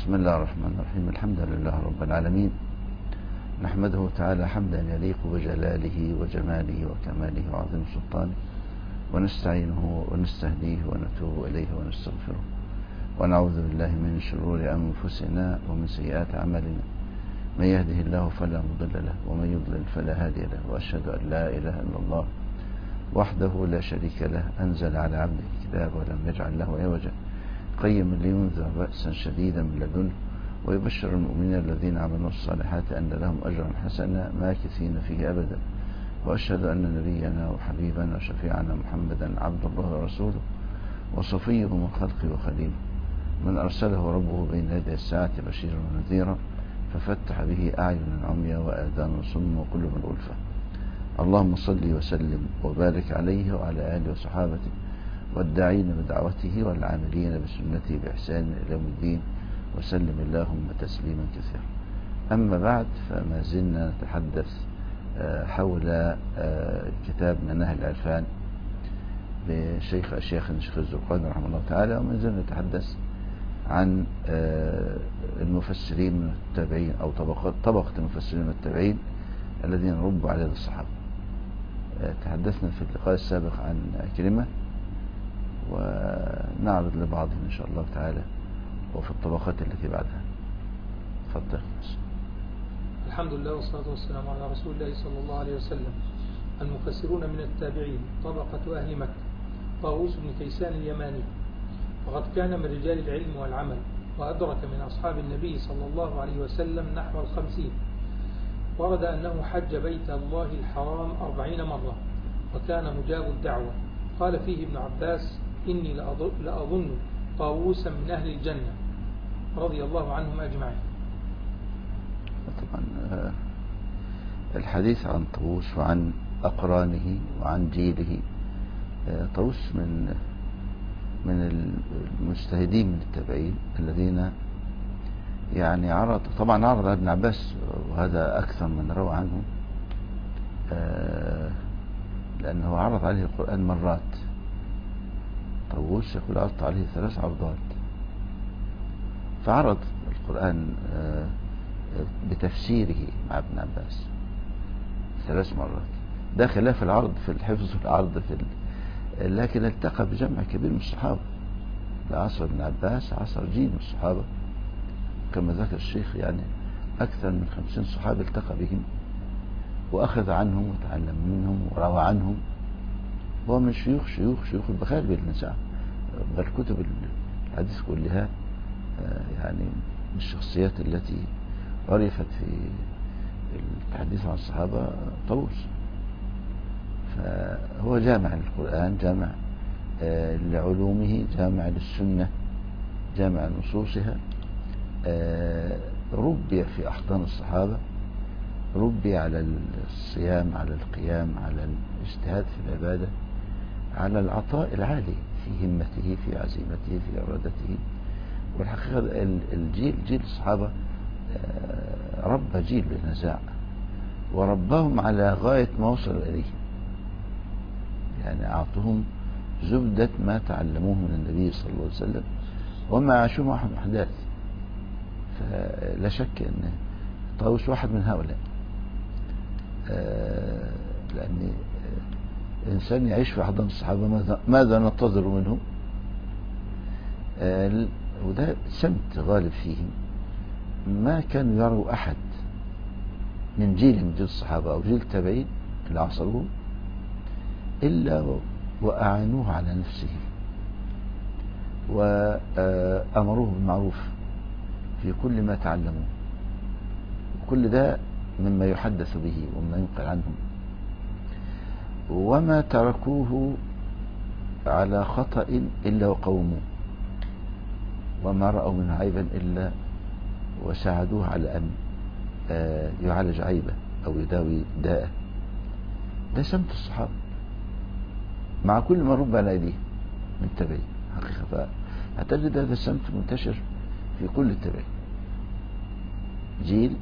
بسم الله الرحمن الرحيم الحمد لله رب العالمين نحمده تعالى حمدا يليق بجلاله وجماله وكماله وعظيم سلطانه ونستعينه ونستهديه ونتوب إليه ونستغفره ونعوذ بالله من شرور أنفسنا ومن سيئات أعمالنا من يهده الله فلا مضل له ومن يضلل فلا هادي له وأشهد أن لا إله إلا الله وحده لا شريك له أنزل على عبده الكتاب ولم يجعل له عوجا قيما لينذر بأسا شديدا من لدنه ويبشر المؤمنين الذين عملوا الصالحات أن لهم أجرا حسنا ماكثين فيه أبدا وأشهد أن نبينا وحبيبنا وشفيعنا محمدا عبد الله ورسوله وصفيه من خلقه وخليله من أرسله ربه بين يدي الساعة بشيرا ونذيرا ففتح به أعينا عميا وآذانا صم وقلوب الألفة اللهم صل وسلم وبارك عليه وعلى آله وصحابته والداعين بدعوته والعاملين بسنته بإحسان إلى يوم الدين وسلم اللهم تسليما كثيرا أما بعد فما زلنا نتحدث حول كتاب مناهل العرفان بشيخ الشيخ الشيخ الزرقاني رحمه الله تعالى وما زلنا نتحدث عن المفسرين من التابعين أو طبقة, طبقة المفسرين من التابعين الذين ربوا على يد الصحابة تحدثنا في اللقاء السابق عن كلمة ونعرض لبعضهم إن شاء الله تعالى وفي الطبقات التي بعدها تفضل الحمد لله والصلاة والسلام على رسول الله صلى الله عليه وسلم المفسرون من التابعين طبقة أهل مكة طاووس بن كيسان اليماني وقد كان من رجال العلم والعمل وأدرك من أصحاب النبي صلى الله عليه وسلم نحو الخمسين ورد أنه حج بيت الله الحرام أربعين مرة وكان مجاب الدعوة قال فيه ابن عباس إني لأظن طاووسا من أهل الجنة رضي الله عنهم أجمعين طبعا الحديث عن طاووس وعن أقرانه وعن جيله طاووس من من المجتهدين من التابعين الذين يعني عرض طبعا عرض على ابن عباس وهذا أكثر من روى عنه لأنه عرض عليه القرآن مرات طاووس يقول عرضت عليه ثلاث عرضات فعرض القرآن بتفسيره مع ابن عباس ثلاث مرات ده خلاف العرض في الحفظ والعرض في ال... لكن التقى بجمع كبير من الصحابة لعصر ابن عباس عصر جيل من الصحابة كما ذكر الشيخ يعني أكثر من خمسين صحابة التقى بهم وأخذ عنهم وتعلم منهم وروى عنهم هو من شيوخ شيوخ شيوخ البخاري بالنساء بل كتب الحديث كلها يعني من الشخصيات التي عرفت في الحديث عن الصحابة طوس فهو جامع للقرآن جامع لعلومه جامع للسنة جامع لنصوصها ربي في أحضان الصحابة ربي على الصيام على القيام على الاجتهاد في العبادة على العطاء العالي في همته في عزيمته في إرادته والحقيقة الجيل جيل الصحابة ربى جيل بنزاع ورباهم على غاية ما وصل إليه يعني أعطهم زبدة ما تعلموه من النبي صلى الله عليه وسلم وما عاشوه معهم أحداث فلا شك أن طاووس واحد من هؤلاء لأن الإنسان يعيش في أحضان الصحابة ماذا, ماذا ننتظر منه وده سمت غالب فيهم ما كانوا يروا أحد من جيل من جيل الصحابة أو جيل التابعين اللي عصروه إلا وأعانوه على نفسه وأمروه بالمعروف في كل ما تعلموه وكل ده مما يحدث به ومما ينقل عنهم وما تركوه على خطأ إلا وقوموه وما رأوا منه عيبا إلا وساعدوه على أن يعالج عيبه أو يداوي داءه ده سمت الصحابة مع كل ما رب على أيديهم من تبعين حقيقة فهتجد هذا السمت منتشر في كل التبعين جيل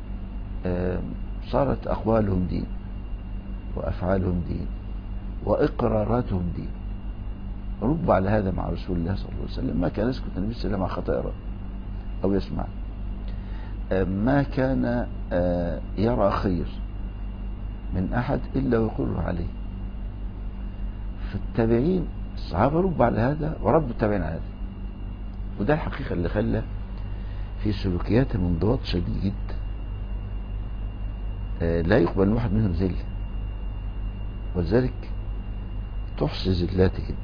صارت أقوالهم دين وأفعالهم دين وإقراراتهم دين رب على هذا مع رسول الله صلى الله عليه وسلم ما كان يسكت النبي صلى الله عليه وسلم مع خطائره أو يسمع ما كان يرى خير من أحد إلا ويقر عليه فالتابعين الصحابة ربوا على هذا وربوا التابعين على هذا وده الحقيقة اللي خلى في سلوكيات المنضبط شديد لا يقبل الواحد منهم ذل ولذلك تحصي ذلاتهم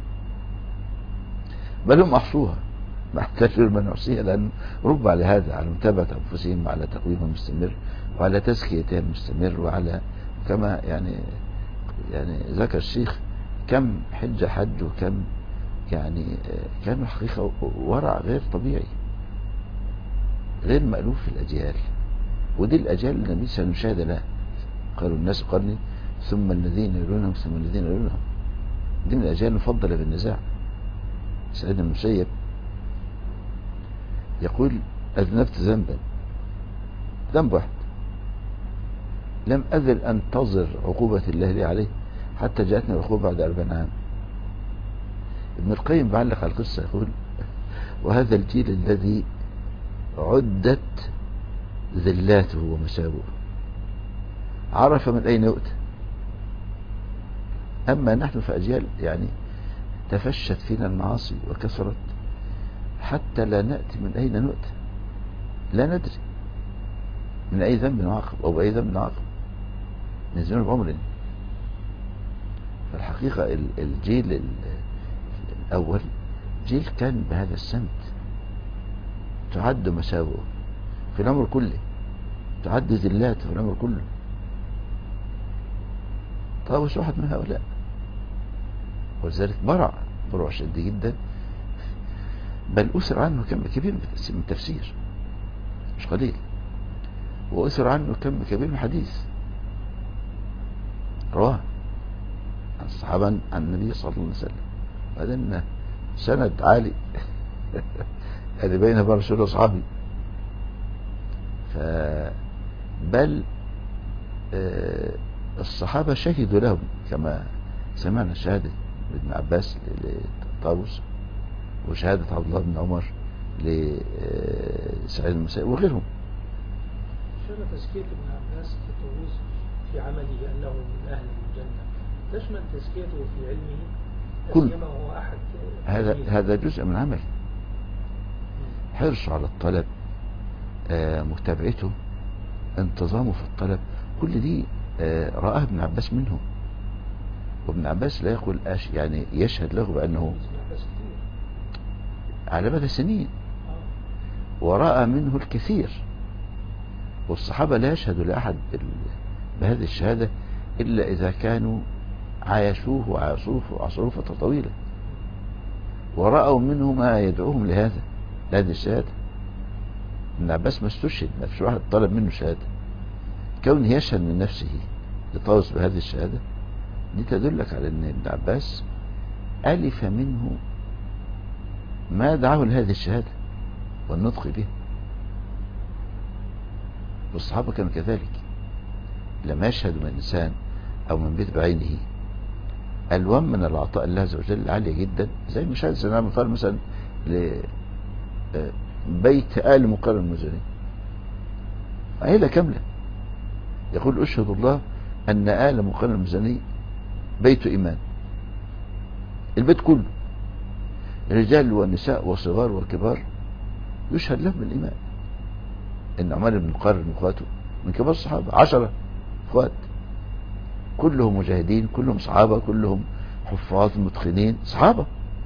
بل هم أحصوها ما احتاج من يحصيها لأن رب على هذا على متابعة أنفسهم وعلى تقويمهم المستمر وعلى تزكيتهم المستمر وعلى كما يعني يعني ذكر الشيخ كم حج حج وكم يعني كانوا حقيقة ورع غير طبيعي غير مألوف في الأجيال ودي الأجيال اللي النبي سنشاهد لها قالوا الناس قرني ثم الذين يلونهم ثم الذين يلونهم دي من الأجيال المفضلة بالنزاع سيدنا المسيب يقول أذنبت ذنبا ذنب واحد لم أذل أنتظر عقوبة الله لي عليه حتى جاءتنا العقوبة بعد أربعين عام ابن القيم بعلق على القصة يقول وهذا الجيل الذي عدت ذلاته ومساوئه عرف من أين يؤتى أما نحن فأجيال يعني تفشت فينا المعاصي وكثرت حتى لا نأتي من أين نؤتى لا ندري من أي ذنب نعاقب أو بأي ذنب نعاقب من ذنوب عمرنا فالحقيقة الجيل الأول جيل كان بهذا السمت تعد مساوئه في الأمر كله تعد ذلاته في الأمر كله طاوس واحد من هؤلاء ولذلك برع برع شديد جدا بل أسر عنه كم كبير من التفسير مش قليل وأسر عنه كم كبير من الحديث رواه عن الصحابة عن النبي صلى الله عليه وسلم بعدين سند عالي يعني بين بين رسول وأصحابي ف بل الصحابة شهدوا لهم كما سمعنا شهادة ابن عباس لطاووس وشهادة عبد الله بن عمر لسعيد المسائب وغيرهم شأن تزكية ابن عباس في طاووس في عمله أنه من أهل الجنة تشمل تزكيته في علمه كل هو أحد هذا هذا جزء من عمله حرصه على الطلب آه متابعته انتظامه في الطلب كل دي آه رآه ابن عباس منه وابن عباس لا يقول أش يعني يشهد له بأنه على مدى سنين ورأى منه الكثير والصحابة لا يشهدوا لأحد بهذه الشهادة إلا إذا كانوا عايشوه وعاصروه وعصروه فترة طويلة ورأوا منه ما يدعوهم لهذا لهذه الشهادة ابن عباس ما استشهد ما فيش واحد طلب منه شهادة كونه يشهد من نفسه لطاوس بهذه الشهادة دي تدلك على ان ابن عباس ألف منه ما دعاه لهذه الشهادة والنطق بها والصحابة كانوا كذلك لما يشهدوا من إنسان أو من بيت بعينه ألوان من العطاء الله عز وجل عالية جدا زي مشاهد سيدنا مثال مثلا لبيت آل مقرن المزني عيلة كاملة يقول أشهد الله أن آل مقرن المزني بيت إيمان البيت كله رجال ونساء وصغار وكبار يشهد لهم بالإيمان إن عمر بن مقرن واخواته من كبار الصحابة عشرة اخوات كلهم مجاهدين كلهم صحابة كلهم حفاظ متقنين صحابة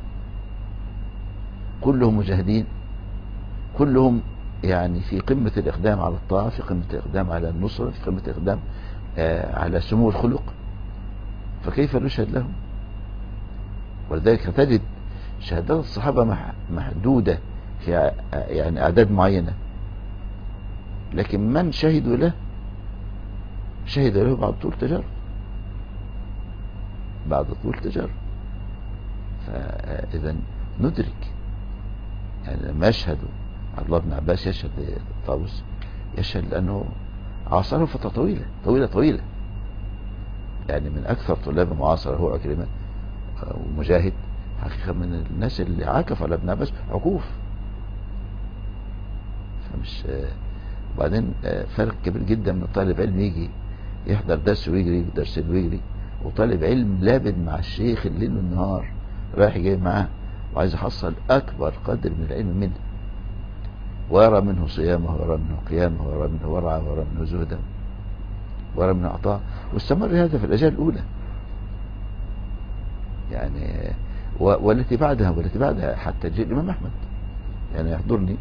كلهم مجاهدين كلهم يعني في قمة الإقدام على الطاعة في قمة الإقدام على النصرة في قمة الإقدام آه على سمو الخلق فكيف نشهد لهم ولذلك تجد شهادات الصحابة محدودة في يعني أعداد معينة لكن من شهدوا له شهد له بعد طول تجارب بعد طول تجارب فإذا ندرك يعني لما يشهدوا عبد الله بن عباس يشهد لطاووس يشهد لأنه عاصره فترة طويلة طويلة طويلة يعني من أكثر طلاب معاصرة هو عكرمة ومجاهد حقيقة من الناس اللي عاكف على ابن عباس عكوف مش وبعدين فرق كبير جدا من طالب علم يجي يحضر درس ويجري درسين ويجري وطالب علم لابد مع الشيخ الليل والنهار رايح جاي معاه وعايز يحصل أكبر قدر من العلم منه ويرى منه صيامه ويرى منه قيامه ويرى منه ورعه ويرى منه زهده ويرى منه عطاء واستمر هذا في الأجيال الأولى يعني والتي بعدها والتي بعدها حتى جاء الإمام أحمد يعني يحضرني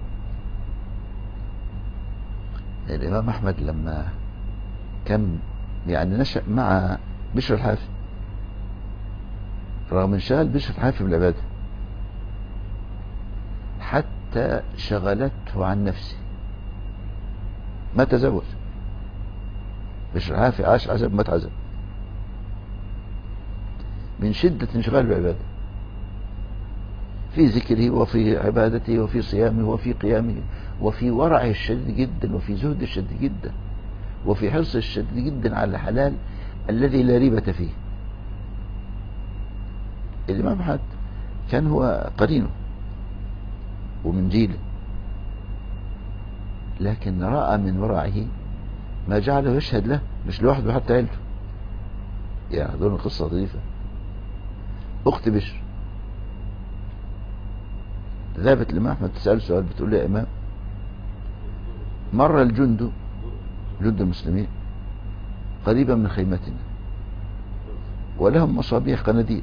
الإمام أحمد لما كان يعني نشأ مع بشر الحافي رغم انشغال بشر الحافي بالعبادة حتى شغلته عن نفسه ما تزوج بشر الحافي عاش عزب ما تعزب من شدة انشغال بالعبادة في ذكره وفي عبادته وفي صيامه وفي قيامه وفي ورعه الشديد جدا وفي زهد الشديد جدا وفي حرص الشديد جدا على الحلال الذي لا ريبة فيه الإمام أحمد كان هو قرينه ومن جيله لكن رأى من ورعه ما جعله يشهد له مش لوحده حتى عيلته يعني هذول قصة ظريفة أخت بشر ذهبت الإمام أحمد تسأل سؤال بتقول له يا إمام مر الجند جند المسلمين قريبا من خيمتنا ولهم مصابيح قناديل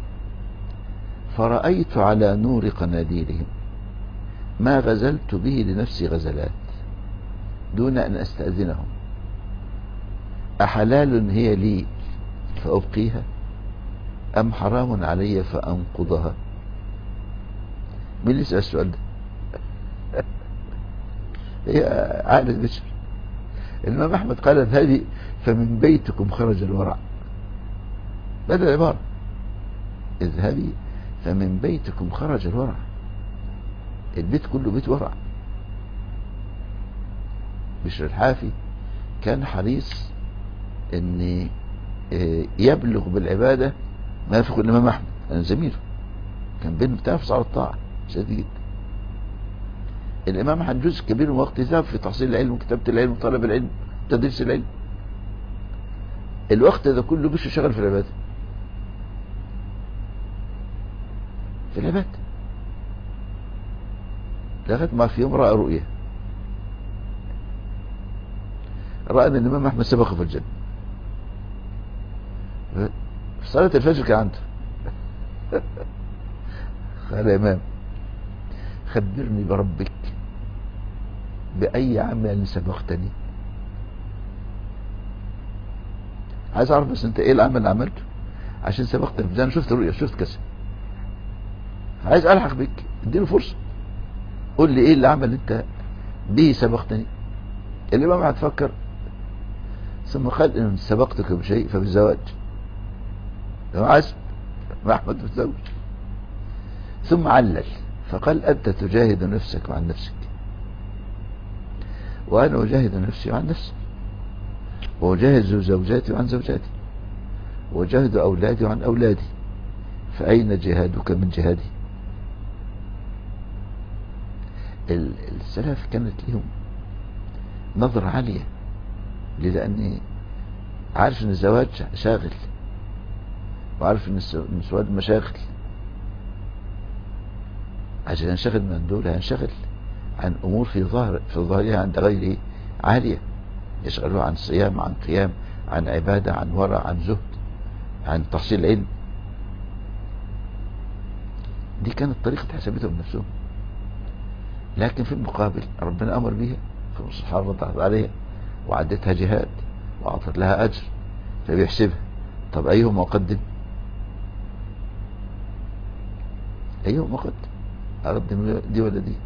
فرأيت على نور قناديلهم ما غزلت به لنفسي غزلات دون أن أستأذنهم أحلال هي لي فأبقيها أم حرام علي فأنقضها مين اللي يسأل السؤال ده هي عائلة بشر الإمام أحمد قال هذه فمن بيتكم خرج الورع بدل العبارة اذهبي فمن بيتكم خرج الورع البيت كله بيت ورع بشر الحافي كان حريص ان يبلغ بالعبادة ما يفق الإمام أحمد أنا زميله كان بينه بتنافس على الطاعة شديد جدا الإمام أحمد جزء كبير من وقت ذهب في تحصيل العلم وكتابة العلم وطلب العلم تدريس العلم الوقت ده كله بش شغل في العبادة في العبادة لغاية ما في يوم رأى رؤية رأى أن الإمام أحمد سبقه في الجنة في صلاة الفجر كان عنده قال يا إمام خبرني بربك بأي عمل سبقتني عايز أعرف بس أنت إيه العمل اللي عملته عشان سبقتني أنا شفت رؤية شفت كذا عايز ألحق بك اديني فرصة قول لي إيه العمل اللي أنت به سبقتني الإمام هتفكر ثم قال إن سبقتك بشيء فبالزواج لو عايز ما أحمد بتزوج ثم علل فقال أنت تجاهد نفسك عن نفسك وأنا أجاهد نفسي عن نفسي وأجاهد زوجاتي عن زوجاتي وأجاهد أولادي عن أولادي فأين جهادك من جهادي السلف كانت لهم نظرة عالية لأني عارف ان الزواج شاغل وعارف ان السؤال مشاغل عشان ينشغل من دول هينشغل عن امور في ظاهر في ظاهرها عند غيره عالية يشغلوه عن صيام عن قيام عن عبادة عن ورع عن زهد عن تحصيل علم دي كانت طريقة حسابتهم نفسهم لكن في المقابل ربنا امر بيها فحرضت عليها وعدتها جهاد واعطت لها اجر فبيحسبها طب ايهما اقدم ايهما اقدم اقدم دي ولا دي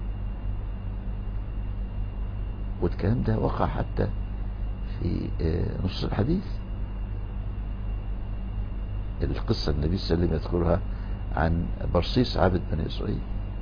والكلام ده وقع حتى في نص الحديث القصة النبي صلى الله عليه وسلم يذكرها عن برصيس عبد بني إسرائيل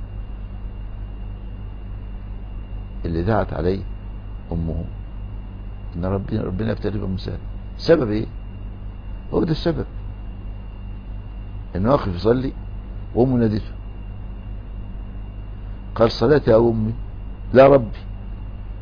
اللي دعت عليه أمه إن ربنا ربنا يبتلي بموسى سبب إيه؟ هو ده السبب إنه واقف يصلي وأمه نادته قال صلاتي يا أمي لا ربي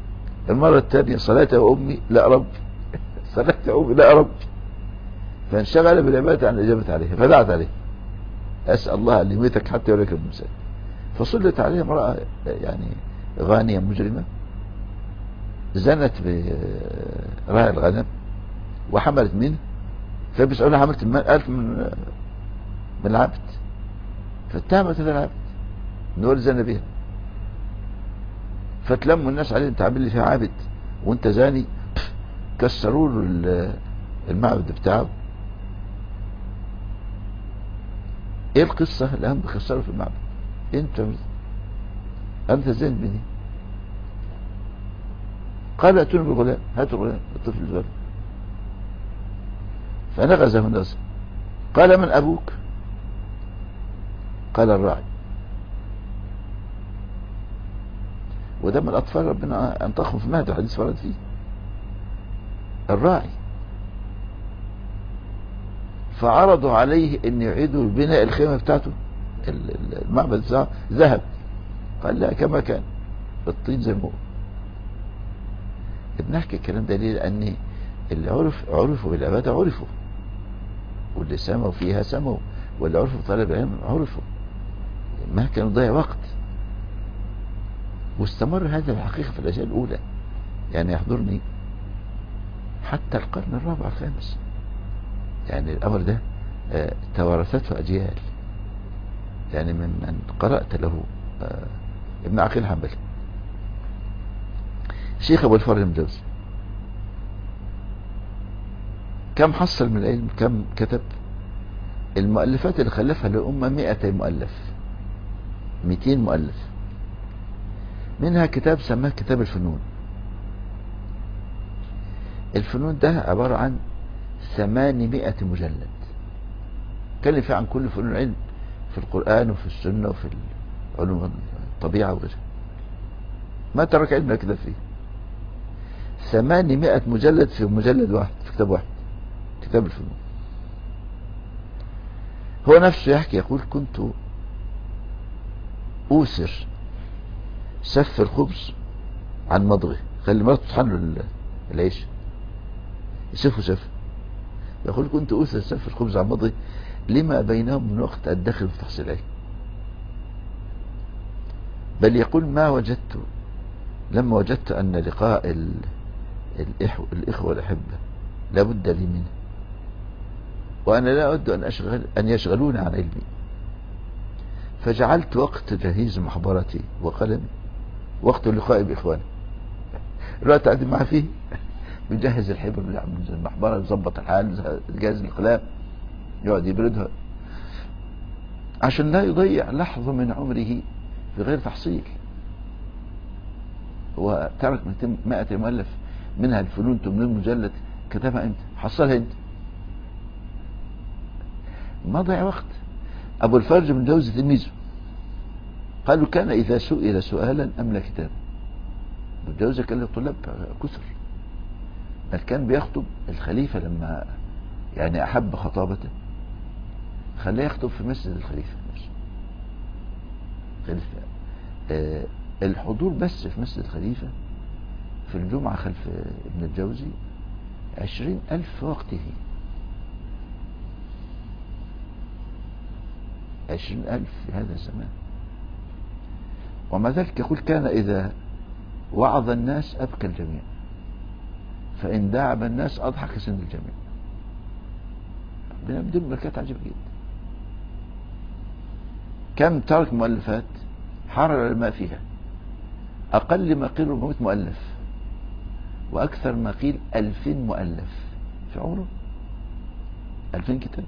المرة الثانية صلاة يا أمي لا رب صلاة يا أمي لا رب فانشغل بالعبادة عن الإجابة عليها فدعت عليه أسأل الله أن يميتك حتى يوريك المساء فصلت عليه امرأة يعني غانية مجرمة زنت براعي الغنم وحملت منه فبيسألها حملت من ألف من من العبد فاتهمت هذا العبد ان هو اللي زنى بيها فتلموا الناس عليه انت عامل لي فيها عابد وانت زاني كسروا له المعبد بتاعه ايه القصة الان بيكسروا في المعبد انت انت زين بني قال اتوني بالغلام هاتوا الغلام الطفل الغلام فنغزه الناس قال من ابوك قال الراعي وده من الأطفال ربنا أنطقهم في مهد الحديث ورد فيه الراعي فعرضوا عليه ان يعيدوا بناء الخيمة بتاعته المعبد بتاعه ذهب قال لا كما كان الطين زي ما هو بنحكي الكلام ده ليه لان اللي عرف عرفوا بالعبادة عرفوا واللي سموا فيها سموا واللي عرفوا بطلب العلم عرفوا ما كان ضيع وقت واستمر هذا الحقيقة في الأجيال الأولى يعني يحضرني حتى القرن الرابع الخامس يعني الأمر ده آه، توارثته أجيال يعني من من قرأت له آه، ابن عقيل حنبلي شيخ أبو الفرج المجوزي كم حصل من العلم كم كتب المؤلفات اللي خلفها للأمة 200 مؤلف 200 مؤلف منها كتاب سماه كتاب الفنون الفنون ده عبارة عن ثمانمائة مجلد كلم فيه عن كل فنون العلم في القرآن وفي السنة وفي علوم الطبيعة وغيرها ما ترك علمنا كده فيه ثمانمائة مجلد في مجلد واحد في كتاب واحد كتاب الفنون هو نفسه يحكي يقول كنت أوسر سف الخبز عن مضغه خلي مراته تطحن له العيش يسفه سف يقول كنت أوسر سف الخبز عن مضغه لما بينهم من وقت الدخل في تحصيل العلم بل يقول ما وجدت لما وجدت أن لقاء الإخوة والأحبة لابد لي منه وأنا لا أود أن, أشغل أن يشغلون عن علمي فجعلت وقت تجهيز محبرتي وقلمي وقت اللقاء بإخواني الوقت قاعد معاه فيه بيجهز الحبر المحبرة يظبط الحال يجهز القلام يقعد يبردها عشان لا يضيع لحظة من عمره في غير تحصيل هو ترك 100 مؤلف منها الفنون 800 مجلد كتبها انت حصلها انت ما ضيع وقت ابو الفرج من جوزة تلميذه قالوا كان اذا سئل سؤالا املى كتاب الجوزة كان له طلاب كثر بل كان بيخطب الخليفة لما يعني احب خطابته خلاه يخطب في مسجد الخليفة نفسه خليفة آه الحضور بس في مسجد الخليفة في الجمعة خلف ابن الجوزي عشرين ألف في وقته عشرين ألف في هذا الزمان ومع ذلك يقول كان إذا وعظ الناس أبكى الجميع فإن دعب الناس أضحك سن الجميع بدون ملكات عجيبة جدا كم ترك مؤلفات حرر الماء فيها أقل ما قيل 400 مؤلف وأكثر ما قيل 2000 مؤلف في عمره 2000 كتاب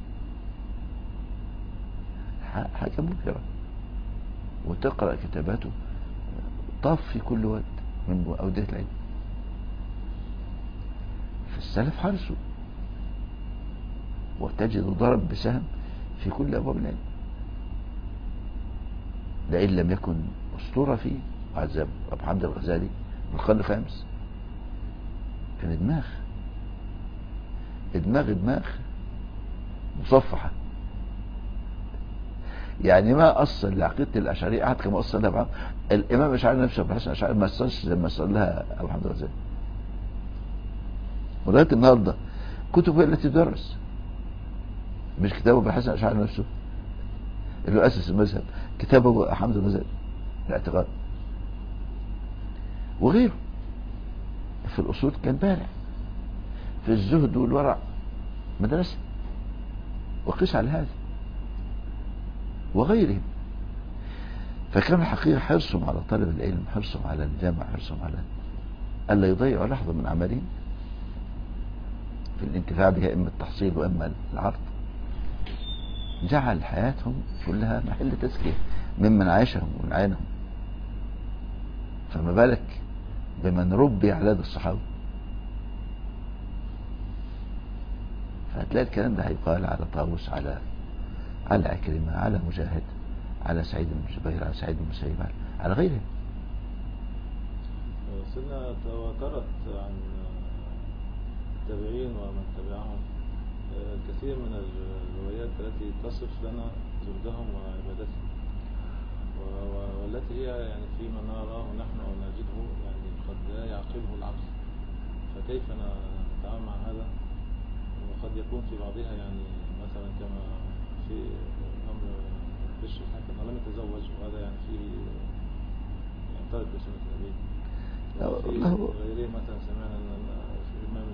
حاجة مبهرة وتقرأ كتاباته طاف في كل وقت من أودية العلم فالسلف حرصوا وتجد ضرب بسهم في كل أبواب العلم لئن لم يكن أسطورة فيه عذاب أبو حمد الغزالي من القرن الخامس كان دماغ دماغ دماغ مصفحة يعني ما أصل لعقيدة الأشعرية أحد كما أصل لها الإمام الأشعري نفسه أبو الحسن الأشعري ما أصلش زي ما أصل لها أبو حمد الغزالي ولغاية النهاردة كتب هي التي تدرس مش كتاب أبو الحسن الأشعري نفسه اللي هو أسس المذهب كتاب أبو حمد الغزالي الاعتقاد وغيره في الأصول كان بارع في الزهد والورع مدرسة وقيس على هذا وغيرهم فكان الحقيقة حرصهم على طلب العلم حرصهم على الجامع حرصهم على ألا يضيعوا لحظة من عملهم في الانتفاع بها إما التحصيل وإما العرض جعل حياتهم كلها محل تزكية ممن عاشهم ونعانهم فما بالك بمن ربي على يد الصحابة فهتلاقي الكلام ده هيقال على طاووس على على عكرمة على مجاهد على سعيد بن جبير على سعيد بن مسيب على غيرهم سيدنا تواترت عن التابعين ومن تبعهم الكثير من الروايات التي تصف لنا زهدهم وعبادتهم والتي هي يعني فيما نراه نحن أو نجده يعني قد لا يعقله العقل فكيف نتعامل مع هذا وقد يكون في بعضها يعني مثلا كما في أمر بشر الحكم لم يتزوج وهذا يعني فيه ينطلق بسنة النبي غيره مثلا سمعنا أن في الإمام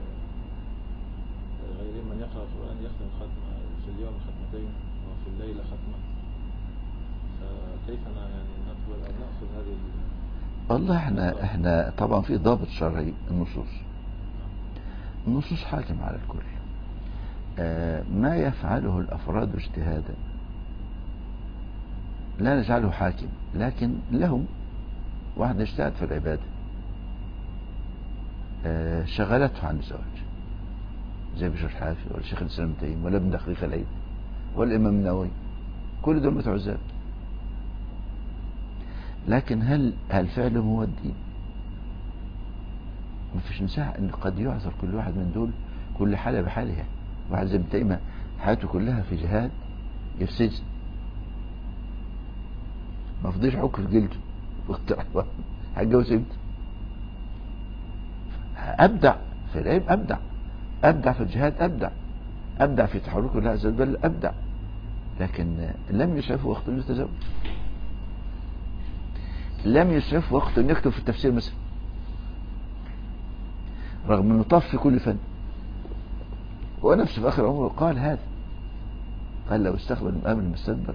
غيره من يقرأ القرآن يختم ختمة في اليوم ختمتين وفي الليلة ختمة فكيف يعني نقبل أو نأخذ هذه والله احنا احنا طبعا في ضابط شرعي النصوص النصوص حاكم على الكل آه ما يفعله الافراد اجتهادا لا نجعله حاكم لكن لهم واحد اجتهد في العبادة آه شغلته عن الزواج زي بشر حافي ولا شيخ الاسلام تيم ولا ابن دقيق العيد ولا الامام النووي كل دول بتوع الزواج لكن هل هل فعله هو الدين ما فيش مساحة ان قد يعذر كل واحد من دول كل حالة بحالها واحد زي ابن تيمية حياته كلها في جهاد يفسد ما فضيش حك في جلده هتجوز امتى ابدع في العلم ابدع ابدع في الجهاد ابدع ابدع في تحركه الله عز وجل ابدع لكن لم يسعفه وقت انه يتزوج لم يسعف وقت أن يكتب في التفسير مثلا رغم أنه طاف في كل فن هو نفسه في آخر عمره قال هذا قال لو استقبل الأمر المستدبر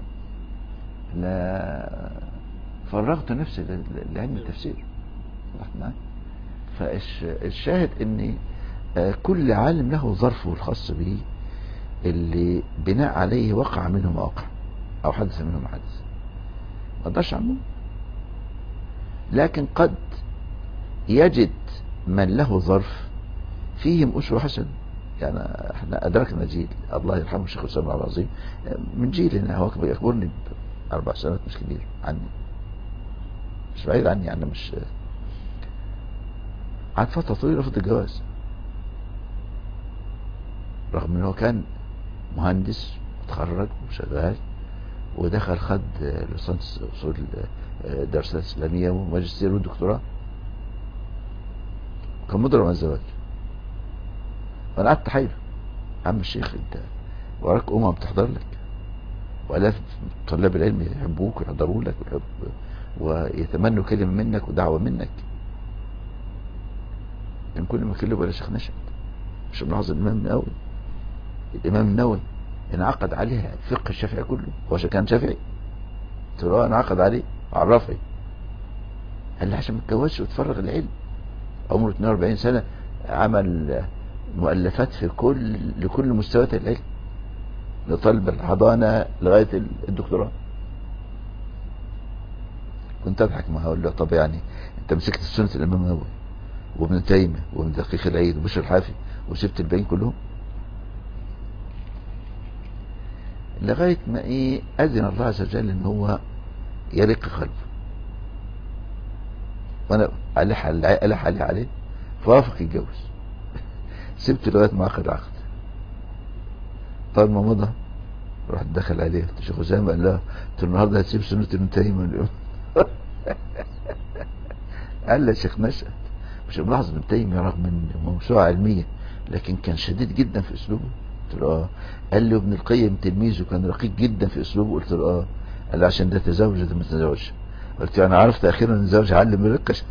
لا فرغت نفسي لعلم التفسير معي فالشاهد ان كل عالم له ظرفه الخاص به اللي بناء عليه وقع منه ما وقع او حدث منه ما حدث ما اقدرش عنه لكن قد يجد من له ظرف فيهم أسوة حسنة يعني احنا أدركنا جيل الله يرحمه الشيخ أسامة عبد العظيم من جيلنا هو يكبرني بأربع سنوات مش كبير عني مش بعيد عني يعني مش قعد فترة طويلة في الجواز رغم انه كان مهندس متخرج وشغال ودخل خد ليسانس اصول دراسات اسلاميه وماجستير ودكتوراه كان مضرب عن الزواج وانا قعدت حيره عم الشيخ انت وراك امم بتحضر لك والاف طلاب العلم يحبوك ويحضروا لك ويحب ويتمنوا كلمه منك ودعوه منك كان كل ما كلمه ولا شيخ نشأت مش ملاحظ الامام النووي الامام النووي انعقد عليها فقه الشافعي كله هو كان شافعي ترى انعقد عليه عرفي قال لي عشان ما تتجوزش وتفرغ العلم عمره 42 سنة عمل مؤلفات في كل لكل مستويات العلم لطلب الحضانة لغاية الدكتوراه كنت اضحك معاه اقول له طب يعني انت مسكت سنة الامام النووي وابن تيمية وابن دقيق العيد وبشر الحافي وسبت الباقيين كلهم لغاية ما ايه اذن الله عز وجل ان هو يرق قلبه وانا الح الح عليه عليه فوافق يتجوز سبت لغايه ما اخذ عقد طال ما مضى رحت دخل عليه قلت شيخ اسامه قال له قلت له النهارده هتسيب سنه ابن تيميه اليوم قال لي يا شيخ نشأت مش ملاحظ ابن تيميه رغم انه موسوعه علميه لكن كان شديد جدا في اسلوبه قلت له اه قال لي ابن القيم تلميذه كان رقيق جدا في اسلوبه قلت له اه قال لي عشان ده تزوج ده ما تزوجش قلت له انا عرفت اخيرا ان الزوج علم الرقه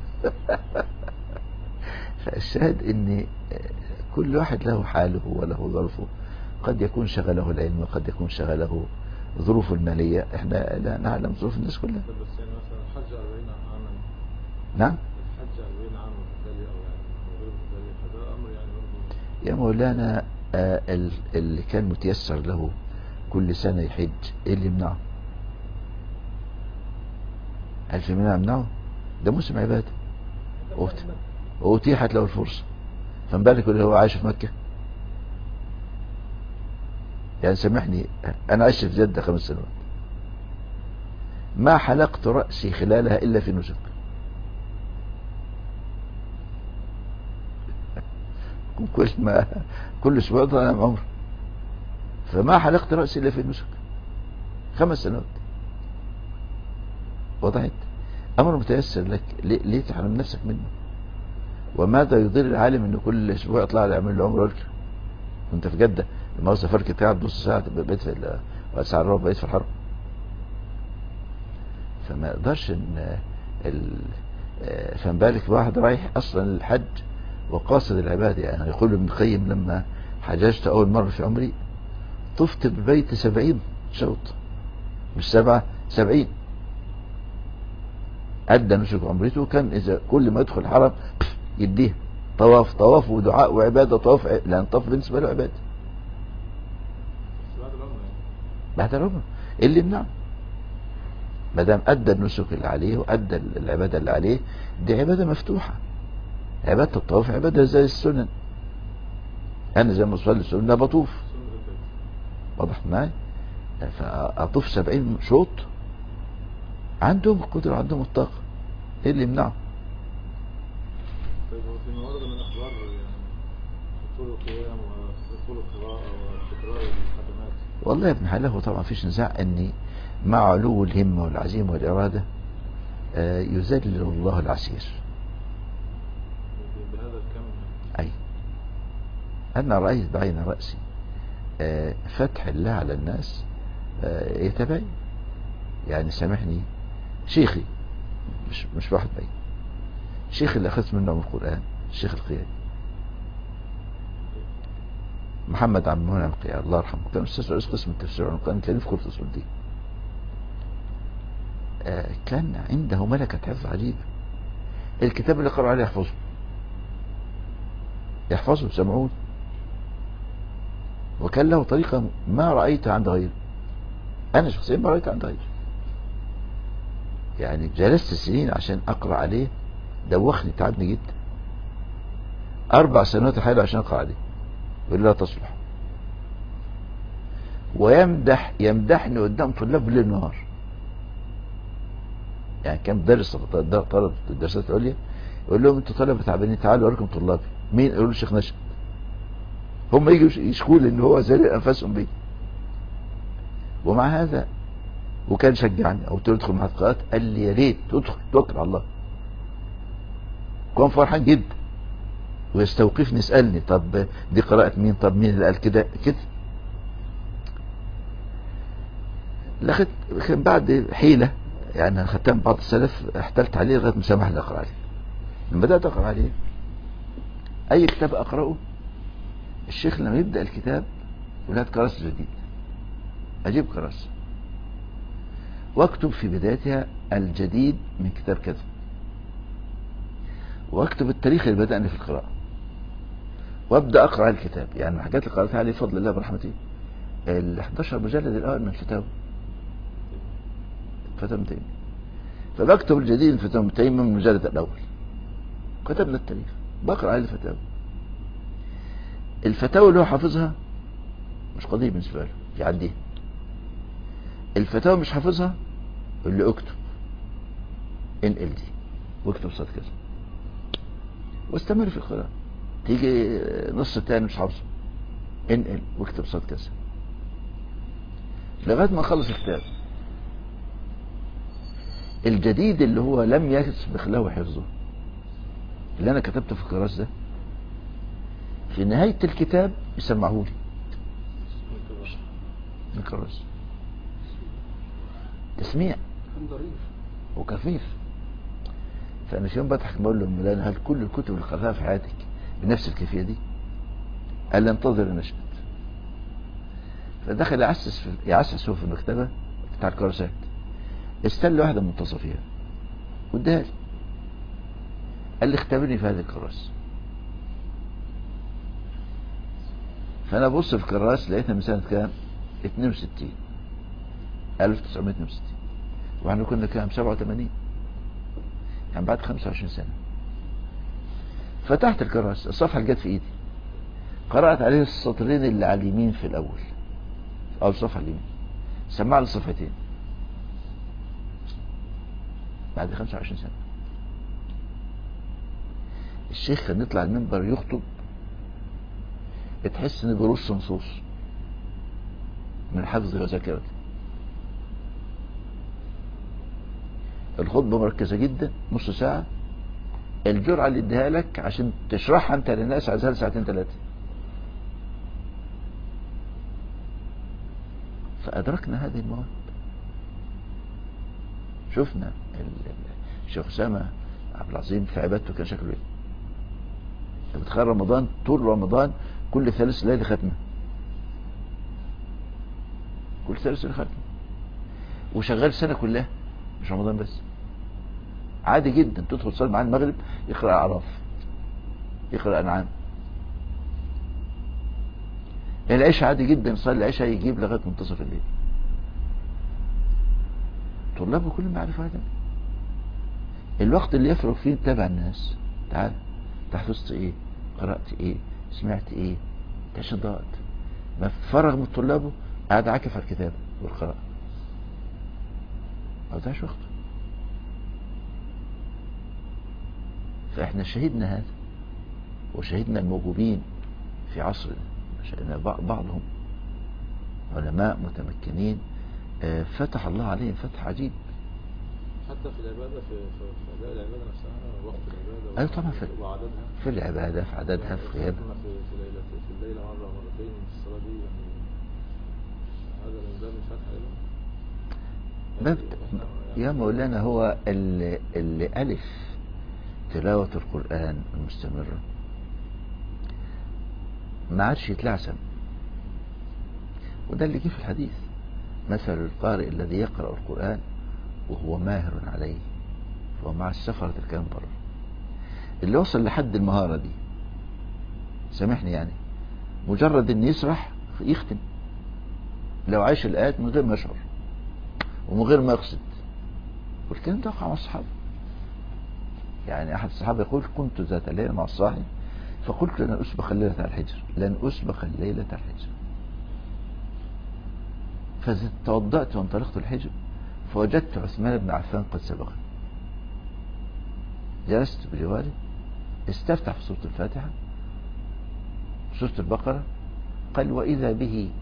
فالشاهد ان كل واحد له حاله وله ظرفه قد يكون شغله العلم وقد يكون شغله ظروفه المالية احنا لا نعلم ظروف الناس كلها بس يعني مثلا الحج 40 عاما نعم الحج 40 عاما بالتالي او يعني او غير بالتالي فده امر يعني برضه يا مولانا آه، ال- اللي كان متيسر له كل سنة يحج ايه اللي يمنعه هل في منع يمنعه ده موسم عبادة أوت- وأتيحت له الفرصة فما بالك اللي هو عايش في مكة يعني سامحني أنا عشت في جدة خمس سنوات ما حلقت رأسي خلالها إلا في نسك كل ما كل أسبوع طالع عمر فما حلقت رأسي إلا في نسك خمس سنوات وضعت أمر متيسر لك ليه, ليه تحرم نفسك منه وماذا يضر العالم انه كل اسبوع يطلع له يعمل له عمره ويرجع وانت في جده لما سافرت كنت قاعد نص ساعه تبقى بقيت في ال- ولا ساعه الا ربع بقيت في الحرم فما يقدرش ان ال... آه، فما بالك واحد رايح اصلا الحج وقاصد العباده يعني يقول ابن القيم لما حججت اول مره في عمري طفت بالبيت سبعين شوط مش سبعه سبعين أدى نسك عمرته كان إذا كل ما يدخل الحرم يديه طواف طواف ودعاء وعبادة طواف ع- لأن طواف بالنسبة له عبادة بس بعد العمر يعني بعد العمر إيه اللي يمنعه ما دام أدى النسك اللي عليه وأدى العبادة اللي عليه دي عبادة مفتوحة عبادة الطواف عبادة زي السنن أنا زي ما أصلي السنة بطوف سنة البيت واضح معايا فأطوف سبعين شوط عندهم القدرة عندهم الطاقة إيه اللي يمنعه طيب هو فيما ورد من اخبار يعني طول القيام وطول القراءة وتكرار الخدمات والله يا ابن حلال هو طبعا فيش نزاع ان مع علو الهمة والعزيمة والإرادة آه، يذلل الله العسير بهذا الكم أي أنا رأيت بعين رأسي آه، فتح الله على الناس آه، يتبين يعني سامحني شيخي مش مش واحد بعيد شيخ اللي أخذت منه من القرآن الشيخ القيادي محمد عبد المنعم القيادي الله يرحمه كان أستاذ رئيس قسم التفسير والقرآن كان في كرة أصول الدين آه، كان عنده ملكة حفظ عجيبة الكتاب اللي قرأ عليه يحفظه يحفظه سمعون وكان له طريقة ما رأيتها عند غيره أنا شخصيا ما رأيتها عند غيره يعني جلست سنين عشان أقرأ عليه دوخني تعبني جدا أربع سنوات حالة عشان أقرأ عليه يقول لا تصلح ويمدح يمدحني قدام طلاب ليل نهار يعني كان درس طلب الدراسات العليا يقول لهم انتوا طلبه تعبانين تعالوا اوريكم طلابي مين يقولوا الشيخ نشأت هم يجوا يشكوا لي ان هو زي انفسهم بيه ومع هذا وكان شجعني او قلت له ادخل محققات قال لي يا ريت تدخل توكل على الله كان فرحان جدا ويستوقفني يسالني طب دي قراءة مين طب مين اللي قال كده كده لخد كان بعد حيلة يعني انا خدتها من بعض السلف احتلت عليه لغايه ما سمح لي اقرا عليه لما بدات اقرا عليه اي كتاب اقراه الشيخ لما يبدا الكتاب يقول هات كراسه جديد اجيب كراسه واكتب في بدايتها الجديد من كتاب كذا واكتب التاريخ اللي بدأني في القراءة وابدأ اقرأ الكتاب يعني الحاجات اللي قرأتها عليه بفضل الله برحمته ال 11 مجلد الاول من الفتاوى فتاوى ابن تيمية فبكتب الجديد من فتاوى ابن تيمية من المجلد الاول كتبنا التاريخ بقرأ عليه الفتاوى الفتاوى اللي هو حافظها مش قضية بالنسبة له يعديها الفتاوى مش حافظها اللي اكتب انقل دي واكتب صوت كذا واستمر في القراءة تيجي نص تاني مش حافظه انقل واكتب صوت كذا لغاية ما خلص الكتاب الجديد اللي هو لم يسبق له حفظه اللي انا كتبته في الكراس ده في نهاية الكتاب يسمعه لي من الكراس تسميع كان ظريف وكفيف فانا في يوم بضحك بقول له مولانا هل كل الكتب اللي قرأتها في حياتك بنفس الكيفيه دي؟ قال لي انتظر نشأت فدخل يعسس في يعسس هو في المكتبه بتاع الكراسات استل واحده منتصفه فيها واداها لي قال لي اختبرني في هذه الكراس فانا ببص في الكراس لقيتها من سنه كام 62 1962 واحنا كنا كام 87 يعني بعد 25 سنة فتحت الكراس الصفحة اللي جت في ايدي قرأت عليه السطرين اللي على اليمين في الأول في أول صفحة اليمين سمع لي الصفحتين بعد 25 سنة الشيخ كان يطلع المنبر يخطب تحس ان بيرص نصوص من حفظه وذاكرته الخطبة مركزة جدا نص ساعة الجرعة اللي اديها لك عشان تشرحها انت للناس عايزها ساعتين ثلاثة فأدركنا هذه المواهب شفنا ال- ال- الشيخ أسامة عبد العظيم في عبادته كان شكله ايه انت بتخيل رمضان طول رمضان كل ثالث ليلة ختمة كل ثالث ليلة ختمة وشغال السنة كلها مش رمضان بس عادي جدا تدخل تصلي معاه المغرب يقرأ أعراف يقرأ أنعام العشاء عادي جدا يصلي العشاء يجيب لغاية منتصف الليل طلابه كل ما يعرفوا هذا الوقت اللي يفرغ فيه تتابع الناس تعال انت حفظت ايه قرأت ايه سمعت ايه انت ضاعت ما فرغ من طلابه قاعد عاكف على الكتاب والقراءة ما ضيعش وقته فاحنا شهدنا هذا وشهدنا الموجودين في عصرنا شهدنا بع- بعضهم علماء متمكنين آه، فتح الله عليهم فتح عجيب حتى في العبادة في في في أداء العبادة نفسها وقت العبادة أيوة طبعا في- وعددها في العبادة في عددها في غيابها كنا في في ليلة في الليلة مرة مرتين في الصلاة دي يعني هذا من باب الفتح أيضا باب يعني إحنا- يا مولانا هو اللي, اللي ألف تلاوة القرآن المستمرة ما عادش يتلعثم وده اللي جه في الحديث مثل القارئ الذي يقرأ القرآن وهو ماهر عليه فهو مع السفرة الكلام بره اللي وصل لحد المهارة دي سامحني يعني مجرد ان يسرح يختم لو عايش الآيات من غير ما يشعر ومن غير ما يقصد والكلام ده وقع مع الصحابة يعني أحد الصحابة يقول كنت ذات ليلة مع الصاحب فقلت لن أسبق الليلة على الحجر لن أسبق الليلة على الحجر فتوضأت وانطلقت الحجر فوجدت عثمان بن عفان قد سبقني جلست بجواره استفتح في سورة الفاتحة سورة البقرة قال وإذا به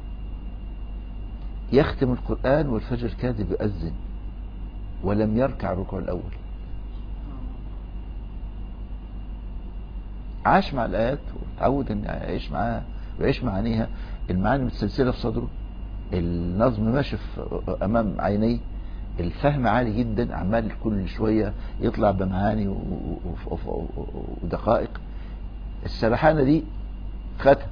يختم القرآن والفجر كاذب يؤذن ولم يركع الركوع الأول عاش مع الآيات وتعود أن يعيش معاها ويعيش معانيها المعاني متسلسلة في صدره النظم ماشي في- أمام عينيه الفهم عالي جدا عمال كل شوية يطلع بمعاني و- و- و- و- ودقائق السرحانة دي ختم